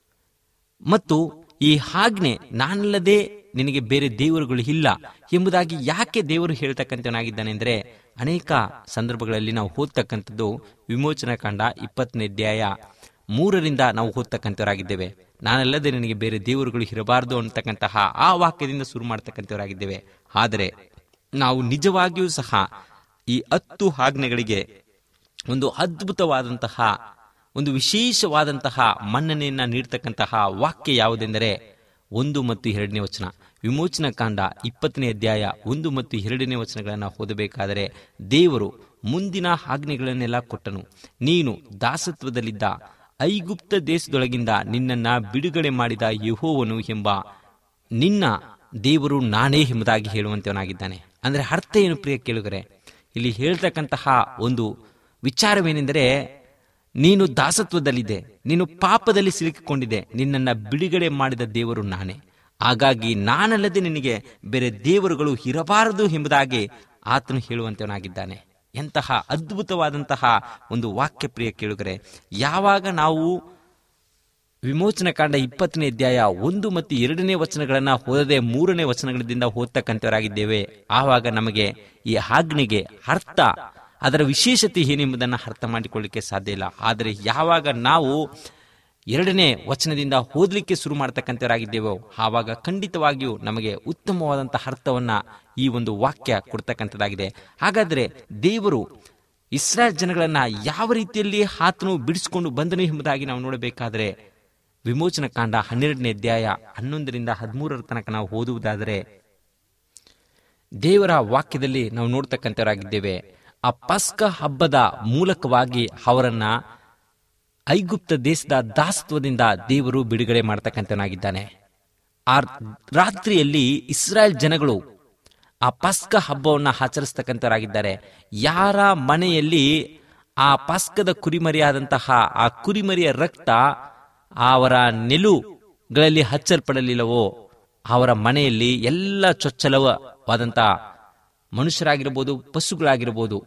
ಮತ್ತು ಈ ಆಜ್ಞೆ ನಾನಲ್ಲದೆ ನಿನಗೆ ಬೇರೆ ದೇವರುಗಳು ಇಲ್ಲ ಎಂಬುದಾಗಿ ಯಾಕೆ ದೇವರು ಹೇಳ್ತಕ್ಕಂಥವನಾಗಿದ್ದಾನೆ ಅಂದರೆ ಅನೇಕ ಸಂದರ್ಭಗಳಲ್ಲಿ ನಾವು ಓದ್ತಕ್ಕಂಥದ್ದು ವಿಮೋಚನಾ ಕಾಂಡ ಇಪ್ಪತ್ತನೇ ಅಧ್ಯಾಯ ಮೂರರಿಂದ ನಾವು ಓದ್ತಕ್ಕಂಥವರಾಗಿದ್ದೇವೆ ನಾನಲ್ಲದೆ ನಿನಗೆ ಬೇರೆ ದೇವರುಗಳು ಇರಬಾರದು ಅಂತಕ್ಕಂತಹ ಆ ವಾಕ್ಯದಿಂದ ಶುರು ಮಾಡ್ತಕ್ಕಂಥವರಾಗಿದ್ದೇವೆ ಆದರೆ ನಾವು ನಿಜವಾಗಿಯೂ ಸಹ ಈ ಹತ್ತು ಆಜ್ಞೆಗಳಿಗೆ ಒಂದು ಅದ್ಭುತವಾದಂತಹ ಒಂದು ವಿಶೇಷವಾದಂತಹ ಮನ್ನಣೆಯನ್ನ ನೀಡ್ತಕ್ಕಂತಹ ವಾಕ್ಯ ಯಾವುದೆಂದರೆ ಒಂದು ಮತ್ತು ಎರಡನೇ ವಚನ ವಿಮೋಚನಾ ಕಾಂಡ ಇಪ್ಪತ್ತನೇ ಅಧ್ಯಾಯ ಒಂದು ಮತ್ತು ಎರಡನೇ ವಚನಗಳನ್ನು ಓದಬೇಕಾದರೆ ದೇವರು ಮುಂದಿನ ಆಜ್ಞೆಗಳನ್ನೆಲ್ಲ ಕೊಟ್ಟನು ನೀನು ದಾಸತ್ವದಲ್ಲಿದ್ದ ಐಗುಪ್ತ ದೇಶದೊಳಗಿಂದ ನಿನ್ನನ್ನ ಬಿಡುಗಡೆ ಮಾಡಿದ ಯಹೋವನು ಎಂಬ ನಿನ್ನ ದೇವರು ನಾನೇ ಎಂಬುದಾಗಿ ಹೇಳುವಂತವನಾಗಿದ್ದಾನೆ ಅಂದರೆ ಅರ್ಥ ಏನು ಪ್ರಿಯ ಕೇಳುಗರೆ ಇಲ್ಲಿ ಹೇಳ್ತಕ್ಕಂತಹ ಒಂದು ವಿಚಾರವೇನೆಂದರೆ ನೀನು ದಾಸತ್ವದಲ್ಲಿದೆ ನೀನು ಪಾಪದಲ್ಲಿ ಸಿಲುಕಿಕೊಂಡಿದೆ ನಿನ್ನನ್ನು ಬಿಡುಗಡೆ ಮಾಡಿದ ದೇವರು ನಾನೇ ಹಾಗಾಗಿ ನಾನಲ್ಲದೆ ನಿನಗೆ ಬೇರೆ ದೇವರುಗಳು ಇರಬಾರದು ಎಂಬುದಾಗಿ ಆತನು ಹೇಳುವಂತವನಾಗಿದ್ದಾನೆ ಎಂತಹ ಅದ್ಭುತವಾದಂತಹ ಒಂದು ವಾಕ್ಯ ಪ್ರಿಯ ಕೇಳುಗರೆ ಯಾವಾಗ ನಾವು ವಿಮೋಚನ ಕಾಂಡ ಇಪ್ಪತ್ತನೇ ಅಧ್ಯಾಯ ಒಂದು ಮತ್ತು ಎರಡನೇ ವಚನಗಳನ್ನ ಓದದೆ ಮೂರನೇ ವಚನಗಳಿಂದ ಓದ್ತಕ್ಕಂಥವರಾಗಿದ್ದೇವೆ ಆವಾಗ ನಮಗೆ ಈ ಆಜ್ಞೆಗೆ ಅರ್ಥ ಅದರ ವಿಶೇಷತೆ ಏನೆಂಬುದನ್ನು ಅರ್ಥ ಮಾಡಿಕೊಳ್ಳಿಕ್ಕೆ ಸಾಧ್ಯ ಇಲ್ಲ ಆದರೆ ಯಾವಾಗ ನಾವು ಎರಡನೇ ವಚನದಿಂದ ಓದಲಿಕ್ಕೆ ಶುರು ಮಾಡ್ತಕ್ಕಂಥವರಾಗಿದ್ದೇವೋ ಆವಾಗ ಖಂಡಿತವಾಗಿಯೂ ನಮಗೆ ಉತ್ತಮವಾದಂತಹ ಅರ್ಥವನ್ನ ಈ ಒಂದು ವಾಕ್ಯ ಕೊಡ್ತಕ್ಕಂಥದ್ದಾಗಿದೆ ಹಾಗಾದರೆ ದೇವರು ಇಸ್ರಾಯೇಲ್ ಜನಗಳನ್ನ ಯಾವ ರೀತಿಯಲ್ಲಿ ಆತನು ಬಿಡಿಸಿಕೊಂಡು ಬಂದನು ಎಂಬುದಾಗಿ ನಾವು ನೋಡಬೇಕಾದರೆ ವಿಮೋಚನ ಕಾಂಡ ಹನ್ನೆರಡನೇ ಅಧ್ಯಾಯ ಹನ್ನೊಂದರಿಂದ ಹದಿಮೂರರ ತನಕ ನಾವು ಓದುವುದಾದರೆ ದೇವರ ವಾಕ್ಯದಲ್ಲಿ ನಾವು ನೋಡ್ತಕ್ಕಂಥವರಾಗಿದ್ದೇವೆ ಆ ಪಸ್ಕ ಹಬ್ಬದ ಮೂಲಕವಾಗಿ ಅವರನ್ನ ಐಗುಪ್ತ ದೇಶದ ದಾಸತ್ವದಿಂದ ದೇವರು ಬಿಡುಗಡೆ ಮಾಡ್ತಕ್ಕಂಥವನಾಗಿದ್ದಾನೆ ಆ ರಾತ್ರಿಯಲ್ಲಿ ಇಸ್ರಾಯೇಲ್ ಜನಗಳು ಆ ಪಸ್ಕ ಹಬ್ಬವನ್ನು ಆಚರಿಸ್ತಕ್ಕಂಥವರಾಗಿದ್ದಾರೆ ಯಾರ ಮನೆಯಲ್ಲಿ ಆ ಪಸ್ಕದ ಕುರಿಮರಿಯಾದಂತಹ ಆ ಕುರಿಮರಿಯ ರಕ್ತ ಅವರ ನೆಲು ಗಳಲ್ಲಿ ಹಚ್ಚಲ್ಪಡಲಿಲ್ಲವೋ ಅವರ ಮನೆಯಲ್ಲಿ ಎಲ್ಲ ಚೊಚ್ಚಲವಾದಂಥ ಮನುಷ್ಯರಾಗಿರ್ಬೋದು ಪಶುಗಳಾಗಿರ್ಬೋದು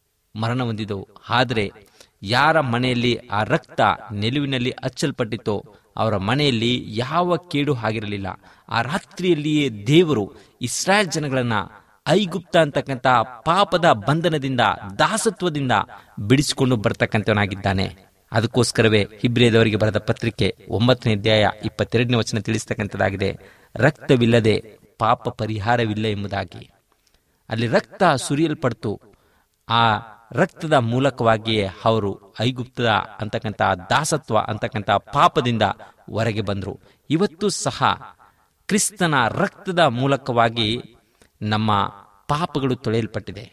ಮರಣ ಹೊಂದಿದವು ಆದರೆ ಯಾರ ಮನೆಯಲ್ಲಿ ಆ ರಕ್ತ ನಿಲುವಿನಲ್ಲಿ ಹಚ್ಚಲ್ಪಟ್ಟಿತೋ ಅವರ ಮನೆಯಲ್ಲಿ ಯಾವ ಕೇಡು ಆಗಿರಲಿಲ್ಲ ಆ ರಾತ್ರಿಯಲ್ಲಿಯೇ ದೇವರು ಇಸ್ರಾಯೇಲ್ ಜನಗಳನ್ನ ಐಗುಪ್ತ ಅಂತಕ್ಕಂಥ ಪಾಪದ ಬಂಧನದಿಂದ ದಾಸತ್ವದಿಂದ ಬಿಡಿಸಿಕೊಂಡು ಬರ್ತಕ್ಕಂಥವನಾಗಿದ್ದಾನೆ ಅದಕ್ಕೋಸ್ಕರವೇ ಹಿಬ್ರಿಯದವರಿಗೆ ಬರೆದ ಪತ್ರಿಕೆ ಒಂಬತ್ತನೇ ಅಧ್ಯಾಯ ಇಪ್ಪತ್ತೆರಡನೇ ವಚನ ತಿಳಿಸ್ತಕ್ಕಂಥದ್ದಾಗಿದೆ ರಕ್ತವಿಲ್ಲದೆ ಪಾಪ ಪರಿಹಾರವಿಲ್ಲ ಎಂಬುದಾಗಿ ಅಲ್ಲಿ ರಕ್ತ ಸುರಿಯಲ್ಪಡ್ತು ಆ ರಕ್ತದ ಮೂಲಕವಾಗಿಯೇ ಅವರು ಐಗುಪ್ತದ ಅಂತಕ್ಕಂಥ ದಾಸತ್ವ ಅಂತಕ್ಕಂಥ ಪಾಪದಿಂದ ಹೊರಗೆ ಬಂದರು ಇವತ್ತು ಸಹ ಕ್ರಿಸ್ತನ ರಕ್ತದ ಮೂಲಕವಾಗಿ ನಮ್ಮ ಪಾಪಗಳು ತೊಳೆಯಲ್ಪಟ್ಟಿದೆ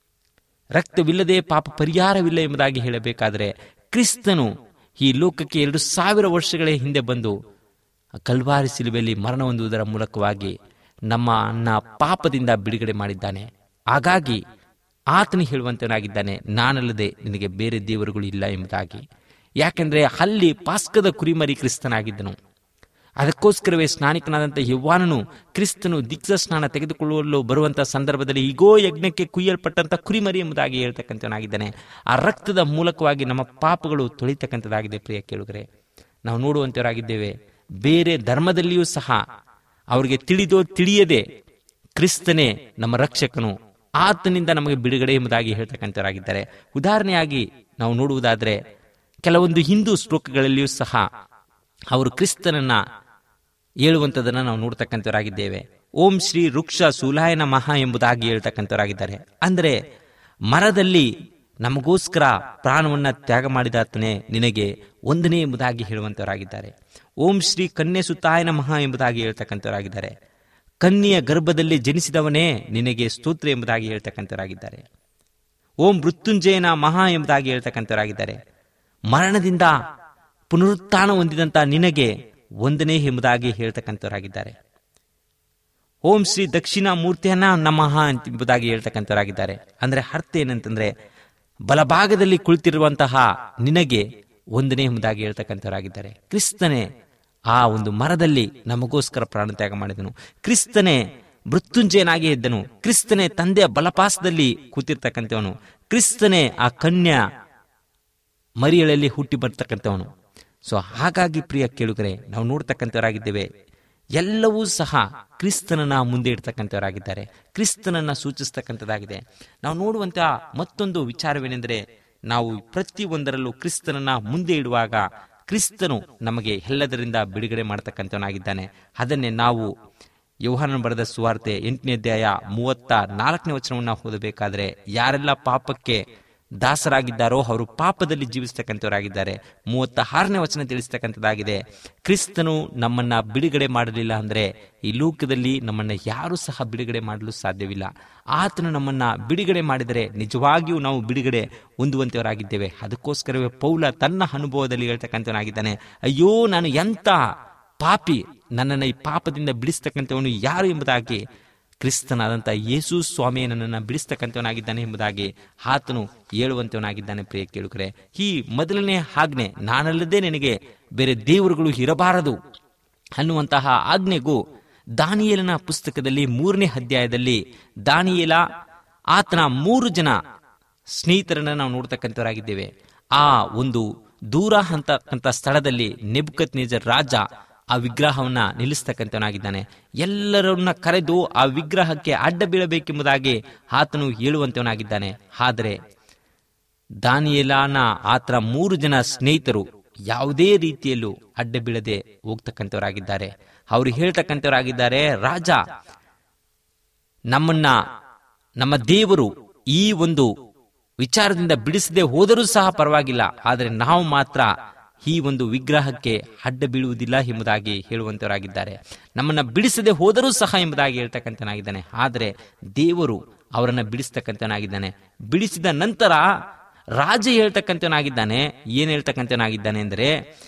ರಕ್ತವಿಲ್ಲದೆ ಪಾಪ ಪರಿಹಾರವಿಲ್ಲ ಎಂಬುದಾಗಿ ಹೇಳಬೇಕಾದರೆ ಕ್ರಿಸ್ತನು ಈ ಲೋಕಕ್ಕೆ ಎರಡು ಸಾವಿರ ವರ್ಷಗಳ ಹಿಂದೆ ಬಂದು ಕಲ್ವಾರಿ ಸಿಲುಬೆಯಲ್ಲಿ ಮರಣ ಹೊಂದುವುದರ ಮೂಲಕವಾಗಿ ನಮ್ಮನ್ನ ಪಾಪದಿಂದ ಬಿಡುಗಡೆ ಮಾಡಿದ್ದಾನೆ ಹಾಗಾಗಿ ಆತನು ಹೇಳುವಂತನಾಗಿದ್ದಾನೆ ನಾನಲ್ಲದೆ ನಿನಗೆ ಬೇರೆ ದೇವರುಗಳು ಇಲ್ಲ ಎಂಬುದಾಗಿ ಯಾಕೆಂದ್ರೆ ಅಲ್ಲಿ ಪಾಸ್ಕದ ಕುರಿಮರಿ ಕ್ರಿಸ್ತನಾಗಿದ್ದನು ಅದಕ್ಕೋಸ್ಕರವೇ ಸ್ನಾನಿಕನಾದಂಥ ಯವ್ವಾನನು ಕ್ರಿಸ್ತನು ದೀಕ್ಷಾ ಸ್ನಾನ ತೆಗೆದುಕೊಳ್ಳಲು ಬರುವಂತಹ ಸಂದರ್ಭದಲ್ಲಿ ಈಗೋ ಯಜ್ಞಕ್ಕೆ ಕುಯ್ಯಲ್ಪಟ್ಟಂತ ಕುರಿಮರಿ ಎಂಬುದಾಗಿ ಹೇಳ್ತಕ್ಕಂಥವನಾಗಿದ್ದಾನೆ ಆ ರಕ್ತದ ಮೂಲಕವಾಗಿ ನಮ್ಮ ಪಾಪಗಳು ತೊಳಿತಕ್ಕಂಥದ್ದಾಗಿದೆ ಪ್ರಿಯ ಕೇಳುಗರೆ ನಾವು ನೋಡುವಂತವರಾಗಿದ್ದೇವೆ ಬೇರೆ ಧರ್ಮದಲ್ಲಿಯೂ ಸಹ ಅವರಿಗೆ ತಿಳಿದೋ ತಿಳಿಯದೆ ಕ್ರಿಸ್ತನೇ ನಮ್ಮ ರಕ್ಷಕನು ಆತನಿಂದ ನಮಗೆ ಬಿಡುಗಡೆ ಎಂಬುದಾಗಿ ಹೇಳ್ತಕ್ಕಂಥವರಾಗಿದ್ದಾರೆ ಉದಾಹರಣೆಯಾಗಿ ನಾವು ನೋಡುವುದಾದ್ರೆ ಕೆಲವೊಂದು ಹಿಂದೂ ಶ್ಲೋಕಗಳಲ್ಲಿಯೂ ಸಹ ಅವರು ಕ್ರಿಸ್ತನನ್ನ ಹೇಳುವಂಥದ್ದನ್ನ ನಾವು ನೋಡ್ತಕ್ಕಂಥವರಾಗಿದ್ದೇವೆ ಓಂ ಶ್ರೀ ವೃಕ್ಷ ಸೂಲಾಯನ ಮಹಾ ಎಂಬುದಾಗಿ ಹೇಳ್ತಕ್ಕಂಥವರಾಗಿದ್ದಾರೆ ಅಂದರೆ ಮರದಲ್ಲಿ ನಮಗೋಸ್ಕರ ಪ್ರಾಣವನ್ನ ತ್ಯಾಗ ಮಾಡಿದಾತನೇ ನಿನಗೆ ಒಂದನೇ ಎಂಬುದಾಗಿ ಹೇಳುವಂತವರಾಗಿದ್ದಾರೆ ಓಂ ಶ್ರೀ ಕನ್ಯೆ ಸುತಾಯನ ಮಹಾ ಎಂಬುದಾಗಿ ಹೇಳ್ತಕ್ಕಂಥವರಾಗಿದ್ದಾರೆ ಕನ್ಯೆಯ ಗರ್ಭದಲ್ಲಿ ಜನಿಸಿದವನೇ ನಿನಗೆ ಸ್ತೋತ್ರ ಎಂಬುದಾಗಿ ಹೇಳ್ತಕ್ಕಂಥವರಾಗಿದ್ದಾರೆ ಓಂ ಮೃತ್ಯುಂಜಯನ ಮಹಾ ಎಂಬುದಾಗಿ ಹೇಳ್ತಕ್ಕಂಥವರಾಗಿದ್ದಾರೆ ಮರಣದಿಂದ ಪುನರುತ್ಥಾನ ಹೊಂದಿದಂತ ನಿನಗೆ ಒಂದನೇ ಎಂಬುದಾಗಿ ಹೇಳ್ತಕ್ಕಂಥವರಾಗಿದ್ದಾರೆ ಓಂ ಶ್ರೀ ದಕ್ಷಿಣ ಮೂರ್ತಿಯನ್ನ ನಮಃ ಎಂಬುದಾಗಿ ಹೇಳ್ತಕ್ಕಂಥವರಾಗಿದ್ದಾರೆ ಅಂದ್ರೆ ಅರ್ಥ ಏನಂತಂದ್ರೆ ಬಲಭಾಗದಲ್ಲಿ ಕುಳಿತಿರುವಂತಹ ನಿನಗೆ ಒಂದನೇ ಎಂಬುದಾಗಿ ಹೇಳ್ತಕ್ಕಂಥವರಾಗಿದ್ದಾರೆ ಕ್ರಿಸ್ತನೇ ಆ ಒಂದು ಮರದಲ್ಲಿ ನಮಗೋಸ್ಕರ ಪ್ರಾಣತ್ಯಾಗ ಮಾಡಿದನು ಕ್ರಿಸ್ತನೇ ಮೃತ್ಯುಂಜಯನಾಗಿ ಇದ್ದನು ಕ್ರಿಸ್ತನೇ ತಂದೆಯ ಬಲಪಾಸದಲ್ಲಿ ಕೂತಿರ್ತಕ್ಕಂಥವನು ಕ್ರಿಸ್ತನೇ ಆ ಕನ್ಯಾ ಮರಿಯಳಲ್ಲಿ ಹುಟ್ಟಿ ಬರ್ತಕ್ಕಂಥವನು ಸೊ ಹಾಗಾಗಿ ಪ್ರಿಯ ಕೇಳುಗರೆ ನಾವು ನೋಡ್ತಕ್ಕಂಥವರಾಗಿದ್ದೇವೆ ಎಲ್ಲವೂ ಸಹ ಕ್ರಿಸ್ತನನ್ನ ಮುಂದೆ ಇಡ್ತಕ್ಕಂಥವರಾಗಿದ್ದಾರೆ ಕ್ರಿಸ್ತನನ್ನ ಸೂಚಿಸ್ತಕ್ಕಂಥದ್ದಾಗಿದೆ ನಾವು ನೋಡುವಂತಹ ಮತ್ತೊಂದು ವಿಚಾರವೇನೆಂದರೆ ನಾವು ಪ್ರತಿಯೊಂದರಲ್ಲೂ ಕ್ರಿಸ್ತನನ್ನ ಮುಂದೆ ಇಡುವಾಗ ಕ್ರಿಸ್ತನು ನಮಗೆ ಎಲ್ಲದರಿಂದ ಬಿಡುಗಡೆ ಮಾಡತಕ್ಕಂಥವನಾಗಿದ್ದಾನೆ ಅದನ್ನೇ ನಾವು ಯೋಹಾನನ ಬರೆದ ಸುವಾರ್ತೆ ಎಂಟನೇ ಅಧ್ಯಾಯ ಮೂವತ್ತ ನಾಲ್ಕನೇ ವಚನವನ್ನು ಓದಬೇಕಾದ್ರೆ ಯಾರೆಲ್ಲ ಪಾಪಕ್ಕೆ ದಾಸರಾಗಿದ್ದಾರೋ ಅವರು ಪಾಪದಲ್ಲಿ ಜೀವಿಸ್ತಕ್ಕಂಥವರಾಗಿದ್ದಾರೆ ಮೂವತ್ತ ಆರನೇ ವಚನ ತಿಳಿಸ್ತಕ್ಕಂಥದ್ದಾಗಿದೆ ಕ್ರಿಸ್ತನು ನಮ್ಮನ್ನ ಬಿಡುಗಡೆ ಮಾಡಲಿಲ್ಲ ಅಂದ್ರೆ ಈ ಲೋಕದಲ್ಲಿ ನಮ್ಮನ್ನ ಯಾರು ಸಹ ಬಿಡುಗಡೆ ಮಾಡಲು ಸಾಧ್ಯವಿಲ್ಲ ಆತನು ನಮ್ಮನ್ನ ಬಿಡುಗಡೆ ಮಾಡಿದರೆ ನಿಜವಾಗಿಯೂ ನಾವು ಬಿಡುಗಡೆ ಹೊಂದುವಂತವರಾಗಿದ್ದೇವೆ ಅದಕ್ಕೋಸ್ಕರವೇ ಪೌಲ ತನ್ನ ಅನುಭವದಲ್ಲಿ ಹೇಳ್ತಕ್ಕಂಥವನಾಗಿದ್ದಾನೆ ಅಯ್ಯೋ ನಾನು ಎಂತ ಪಾಪಿ ನನ್ನನ್ನು ಈ ಪಾಪದಿಂದ ಬಿಡಿಸ್ತಕ್ಕಂಥವನು ಯಾರು ಎಂಬುದಾಗಿ ಕ್ರಿಸ್ತನಾದಂಥ ಯೇಸು ಸ್ವಾಮಿಯ ನನ್ನನ್ನು ಬಿಡಿಸ್ತಕ್ಕಂಥವನಾಗಿದ್ದಾನೆ ಎಂಬುದಾಗಿ ಆತನು ಹೇಳುವಂತವನಾಗಿದ್ದಾನೆ ಪ್ರಿಯ ಕೇಳುಗರೆ ಈ ಮೊದಲನೇ ಆಜ್ಞೆ ನಾನಲ್ಲದೆ ನಿನಗೆ ಬೇರೆ ದೇವರುಗಳು ಇರಬಾರದು ಅನ್ನುವಂತಹ ಆಜ್ಞೆಗೂ ದಾನಿಯೇಲನ ಪುಸ್ತಕದಲ್ಲಿ ಮೂರನೇ ಅಧ್ಯಾಯದಲ್ಲಿ ದಾನಿಯೇಲ ಆತನ ಮೂರು ಜನ ಸ್ನೇಹಿತರನ್ನ ನಾವು ನೋಡ್ತಕ್ಕಂಥವರಾಗಿದ್ದೇವೆ ಆ ಒಂದು ದೂರ ಅಂತಕ್ಕಂಥ ಸ್ಥಳದಲ್ಲಿ ನೆಬುಕತ್ ನೇಜರ್ ರಾಜ ಆ ವಿಗ್ರಹವನ್ನ ನಿಲ್ಲಿಸ್ತಕ್ಕಂಥವನಾಗಿದ್ದಾನೆ ಎಲ್ಲರನ್ನ ಕರೆದು ಆ ವಿಗ್ರಹಕ್ಕೆ ಅಡ್ಡ ಬೀಳಬೇಕೆಂಬುದಾಗಿ ಆತನು ಹೇಳುವಂತವನಾಗಿದ್ದಾನೆ ಆದರೆ ದಾನಿಯೇಲನ ಆತನ ಮೂರು ಜನ ಸ್ನೇಹಿತರು ಯಾವುದೇ ರೀತಿಯಲ್ಲೂ ಅಡ್ಡ ಬೀಳದೆ ಹೋಗ್ತಕ್ಕಂಥವರಾಗಿದ್ದಾರೆ ಅವರು ಹೇಳ್ತಕ್ಕಂಥವರಾಗಿದ್ದಾರೆ ರಾಜ ನಮ್ಮನ್ನ ನಮ್ಮ ದೇವರು ಈ ಒಂದು ವಿಚಾರದಿಂದ ಬಿಡಿಸದೆ ಹೋದರೂ ಸಹ ಪರವಾಗಿಲ್ಲ ಆದರೆ ನಾವು ಮಾತ್ರ ಈ ಒಂದು ವಿಗ್ರಹಕ್ಕೆ ಅಡ್ಡ ಬೀಳುವುದಿಲ್ಲ ಎಂಬುದಾಗಿ ಹೇಳುವಂತವರಾಗಿದ್ದಾರೆ ನಮ್ಮನ್ನ ಬಿಡಿಸದೆ ಹೋದರೂ ಸಹ ಎಂಬುದಾಗಿ ಹೇಳ್ತಕ್ಕಂಥನಾಗಿದ್ದಾನೆ ಆದರೆ ದೇವರು ಅವರನ್ನ ಬಿಡಿಸ್ತಕ್ಕಂಥನಾಗಿದ್ದಾನೆ ಬಿಡಿಸಿದ ನಂತರ ರಾಜ ಹೇಳ್ತಕ್ಕಂಥವನಾಗಿದ್ದಾನೆ ಏನ್ ಹೇಳ್ತಕ್ಕಂಥವನಾಗಿದ್ದಾನೆ ಅಂದರೆ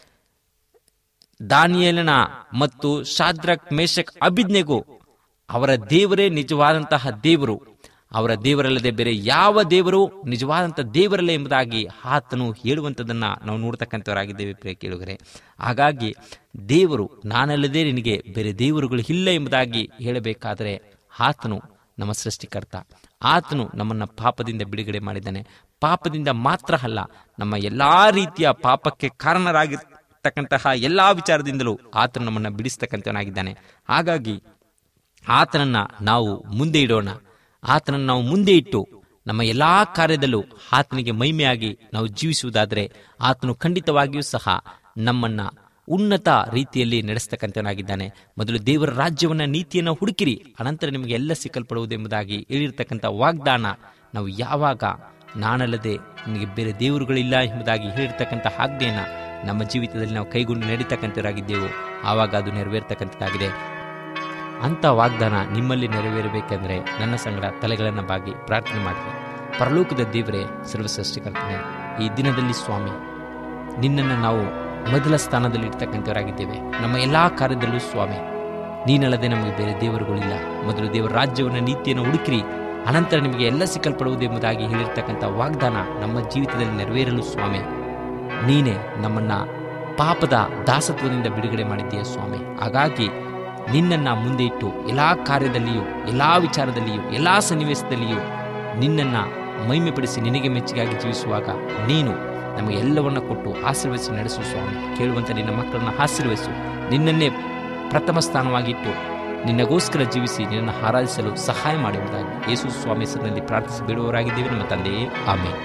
ದಾನಿಯೇಲನ ಮತ್ತು ಶಾದ್ರಕ್ ಮೇಷಕ್ ಅಭಿಜ್ಞೆಗೂ ಅವರ ದೇವರೇ ನಿಜವಾದಂತಹ ದೇವರು ಅವರ ದೇವರಲ್ಲದೆ ಬೇರೆ ಯಾವ ದೇವರು ನಿಜವಾದಂಥ ದೇವರಲ್ಲ ಎಂಬುದಾಗಿ ಆತನು ಹೇಳುವಂಥದ್ದನ್ನು ನಾವು ನೋಡ್ತಕ್ಕಂಥವರಾಗಿದ್ದೇವೆ ಪ್ರಿಯ ಕೇಳುಗರೆ ಹಾಗಾಗಿ ದೇವರು ನಾನಲ್ಲದೆ ನಿನಗೆ ಬೇರೆ ದೇವರುಗಳು ಇಲ್ಲ ಎಂಬುದಾಗಿ ಹೇಳಬೇಕಾದರೆ ಆತನು ನಮ್ಮ ಸೃಷ್ಟಿಕರ್ತ ಆತನು ನಮ್ಮನ್ನ ಪಾಪದಿಂದ ಬಿಡುಗಡೆ ಮಾಡಿದ್ದಾನೆ ಪಾಪದಿಂದ ಮಾತ್ರ ಅಲ್ಲ ನಮ್ಮ ಎಲ್ಲಾ ರೀತಿಯ ಪಾಪಕ್ಕೆ ಕಾರಣರಾಗಿರ್ತಕ್ಕಂತಹ ಎಲ್ಲಾ ವಿಚಾರದಿಂದಲೂ ಆತನು ನಮ್ಮನ್ನ ಬಿಡಿಸ್ತಕ್ಕಂಥವನಾಗಿದ್ದಾನೆ ಹಾಗಾಗಿ ಆತನನ್ನ ನಾವು ಮುಂದೆ ಇಡೋಣ ಆತನನ್ನು ನಾವು ಮುಂದೆ ಇಟ್ಟು ನಮ್ಮ ಎಲ್ಲಾ ಕಾರ್ಯದಲ್ಲೂ ಆತನಿಗೆ ಮಹಿಮೆಯಾಗಿ ನಾವು ಜೀವಿಸುವುದಾದರೆ ಆತನು ಖಂಡಿತವಾಗಿಯೂ ಸಹ ನಮ್ಮನ್ನ ಉನ್ನತ ರೀತಿಯಲ್ಲಿ ನಡೆಸ್ತಕ್ಕಂಥವನಾಗಿದ್ದಾನೆ ಮೊದಲು ದೇವರ ರಾಜ್ಯವನ್ನ ನೀತಿಯನ್ನು ಹುಡುಕಿರಿ ಅನಂತರ ನಿಮಗೆ ಎಲ್ಲ ಸಿಕ್ಕಲ್ಪಡುವುದೆಂಬುದಾಗಿ ಹೇಳಿರ್ತಕ್ಕಂಥ ವಾಗ್ದಾನ ನಾವು ಯಾವಾಗ ನಾನಲ್ಲದೆ ನಿಮಗೆ ಬೇರೆ ದೇವರುಗಳಿಲ್ಲ ಎಂಬುದಾಗಿ ಹೇಳಿರ್ತಕ್ಕಂಥ ಆಜ್ಞೆಯನ್ನ ನಮ್ಮ ಜೀವಿತದಲ್ಲಿ ನಾವು ಕೈಗೊಂಡು ನಡೀತಕ್ಕಂಥವರಾಗಿದ್ದೆವು ಆವಾಗ ಅದು ನೆರವೇರ್ತಕ್ಕಂಥದ್ದಾಗಿದೆ ಅಂತ ವಾಗ್ದಾನ ನಿಮ್ಮಲ್ಲಿ ನೆರವೇರಬೇಕೆಂದರೆ ನನ್ನ ಸಂಗಡ ತಲೆಗಳನ್ನು ಬಾಗಿ ಪ್ರಾರ್ಥನೆ ಮಾಡಿರಿ ಪರಲೋಕದ ದೇವರೇ ಸರ್ವಸೃಷ್ಟಿಕರ್ತನೆ ಈ ದಿನದಲ್ಲಿ ಸ್ವಾಮಿ ನಿನ್ನನ್ನು ನಾವು ಮೊದಲ ಸ್ಥಾನದಲ್ಲಿ ಇರ್ತಕ್ಕಂಥವರಾಗಿದ್ದೇವೆ ನಮ್ಮ ಎಲ್ಲಾ ಕಾರ್ಯದಲ್ಲೂ ಸ್ವಾಮಿ ನೀನಲ್ಲದೆ ನಮಗೆ ಬೇರೆ ದೇವರುಗಳಿಲ್ಲ ಮೊದಲು ದೇವರ ರಾಜ್ಯವನ್ನು ನೀತಿಯನ್ನು ಹುಡುಕಿರಿ ಅನಂತರ ನಿಮಗೆ ಎಲ್ಲ ಸಿಕ್ಕಲ್ಪಡುವುದು ಎಂಬುದಾಗಿ ಹೇಳಿರ್ತಕ್ಕಂಥ ವಾಗ್ದಾನ ನಮ್ಮ ಜೀವಿತದಲ್ಲಿ ನೆರವೇರಲು ಸ್ವಾಮಿ ನೀನೇ ನಮ್ಮನ್ನ ಪಾಪದ ದಾಸತ್ವದಿಂದ ಬಿಡುಗಡೆ ಮಾಡಿದ್ದೀಯ ಸ್ವಾಮಿ ಹಾಗಾಗಿ ನಿನ್ನನ್ನ ಮುಂದೆ ಇಟ್ಟು ಎಲ್ಲಾ ಕಾರ್ಯದಲ್ಲಿಯೂ ಎಲ್ಲಾ ವಿಚಾರದಲ್ಲಿಯೂ ಎಲ್ಲಾ ಸನ್ನಿವೇಶದಲ್ಲಿಯೂ ನಿನ್ನನ್ನ ಮಹಿಮೆಪಡಿಸಿ ನಿನಗೆ ಮೆಚ್ಚುಗಾಗಿ ಜೀವಿಸುವಾಗ ನೀನು ನಮಗೆ ಎಲ್ಲವನ್ನ ಕೊಟ್ಟು ಆಶೀರ್ವದಿಸಿ ನಡೆಸು ಸ್ವಾಮಿ ಕೇಳುವಂತ ನಿನ್ನ ಮಕ್ಕಳನ್ನ ಆಶೀರ್ವದಿಸು ನಿನ್ನನ್ನೇ ಪ್ರಥಮ ಸ್ಥಾನವಾಗಿಟ್ಟು ನಿನ್ನಗೋಸ್ಕರ ಜೀವಿಸಿ ನಿನ್ನನ್ನು ಆರಾಧಿಸಲು ಸಹಾಯ ಮಾಡುವುದಾಗಿ ಯೇಸು ಸ್ವಾಮಿ ಹೆಸರಿನಲ್ಲಿ ಪ್ರಾರ್ಥಿಸಿ ಬಿಡುವವರಾಗಿದ್ದೇವೆ ನಮ್ಮ ತಂದೆಯೇ ಆಮೇಲೆ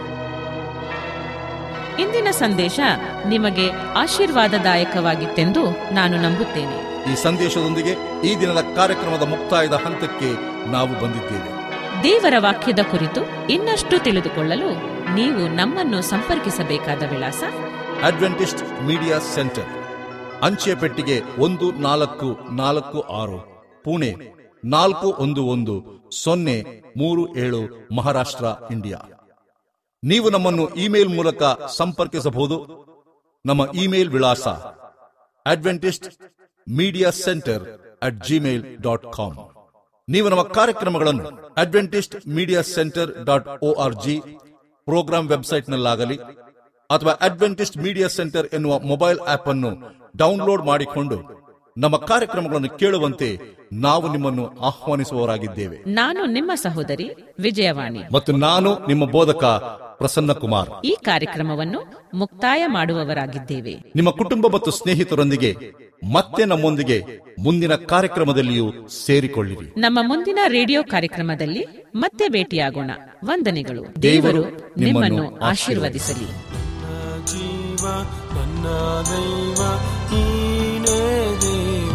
ಇಂದಿನ ಸಂದೇಶ ನಿಮಗೆ ಆಶೀರ್ವಾದದಾಯಕವಾಗಿತ್ತೆಂದು ನಾನು ನಂಬುತ್ತೇನೆ ಈ ಸಂದೇಶದೊಂದಿಗೆ ಈ ದಿನದ ಕಾರ್ಯಕ್ರಮದ ಮುಕ್ತಾಯದ ಹಂತಕ್ಕೆ ನಾವು ಬಂದಿದ್ದೇವೆ ದೇವರ ವಾಕ್ಯದ ಕುರಿತು ಇನ್ನಷ್ಟು ತಿಳಿದುಕೊಳ್ಳಲು ನೀವು ನಮ್ಮನ್ನು ಸಂಪರ್ಕಿಸಬೇಕಾದ ವಿಳಾಸ ಅಡ್ವೆಂಟಿಸ್ಟ್ ಮೀಡಿಯಾ ಸೆಂಟರ್ ಅಂಚೆ ಪೆಟ್ಟಿಗೆ ಒಂದು ನಾಲ್ಕು ನಾಲ್ಕು ಆರು ಪುಣೆ ನಾಲ್ಕು ಒಂದು ಒಂದು ಸೊನ್ನೆ ಮೂರು ಏಳು ಮಹಾರಾಷ್ಟ್ರ ಇಂಡಿಯಾ ನೀವು ನಮ್ಮನ್ನು ಇಮೇಲ್ ಮೂಲಕ ಸಂಪರ್ಕಿಸಬಹುದು ನಮ್ಮ ಇಮೇಲ್ ವಿಳಾಸ Adventist media centre at Gmail dot com ನೀವು ನಮ್ಮ ಕಾರ್ಯಕ್ರಮಗಳನ್ನು Adventist media centre dot O R G programme ವೆಬ್ಸೈಟ್ನಲ್ಲಾಗಲಿ ಅಥವಾ ಅಡ್ವೆಂಟಿಸ್ಟ್ ಮೀಡಿಯಾ ಸೆಂಟರ್ ಎನ್ನುವ ಮೊಬೈಲ್ ಆಪ್ ಅನ್ನು ಡೌನ್ಲೋಡ್ ಮಾಡಿಕೊಂಡು ನಮ್ಮ ಕಾರ್ಯಕ್ರಮಗಳನ್ನು ಕೇಳುವಂತೆ ನಾವು ನಿಮ್ಮನ್ನು ಆಹ್ವಾನಿಸುವವರಾಗಿದ್ದೇವೆ ನಾನು ನಿಮ್ಮ ಸಹೋದರಿ ವಿಜಯವಾಣಿ ಮತ್ತು ನಾನು ನಿಮ್ಮ ಬೋಧಕ ಪ್ರಸನ್ನ ಕುಮಾರ್ ಈ ಕಾರ್ಯಕ್ರಮವನ್ನು ಮುಕ್ತಾಯ ಮಾಡುವವರಾಗಿದ್ದೇವೆ ನಿಮ್ಮ ಕುಟುಂಬ ಮತ್ತು ಸ್ನೇಹಿತರೊಂದಿಗೆ ಮತ್ತೆ ನಮ್ಮೊಂದಿಗೆ ಮುಂದಿನ ಕಾರ್ಯಕ್ರಮದಲ್ಲಿಯೂ ಸೇರಿಕೊಳ್ಳಿರಿ ನಮ್ಮ ಮುಂದಿನ ರೇಡಿಯೋ ಕಾರ್ಯಕ್ರಮದಲ್ಲಿ ಮತ್ತೆ ಭೇಟಿಯಾಗೋಣ ವಂದನೆಗಳು ದೇವರು ನಿಮ್ಮನ್ನು ಆಶೀರ್ವದಿಸಲಿ ಜೀವ ನನ್ನ ದೈವ ನೀನೇ ದೇವ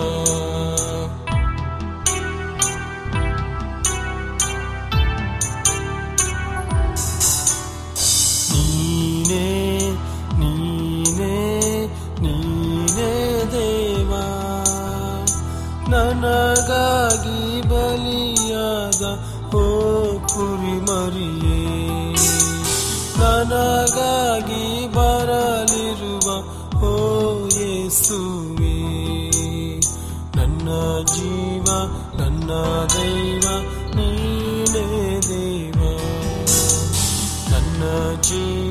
ನೀನೇ ನೀನೇ ನೀನೇ ದೇವ ನನಗಾಗಿ ಬಲಿಯಾದ ಓ ಕುರಿಮರಿಯೇ ನನಗಾಗಿ ಬರಲಿರುವ ಓ ಯೇಸುವೆ ನನ್ನ ಜೀವ ನನ್ನ ದೈವ ನೀನೇ ದೇವ ನನ್ನ ಜೀವ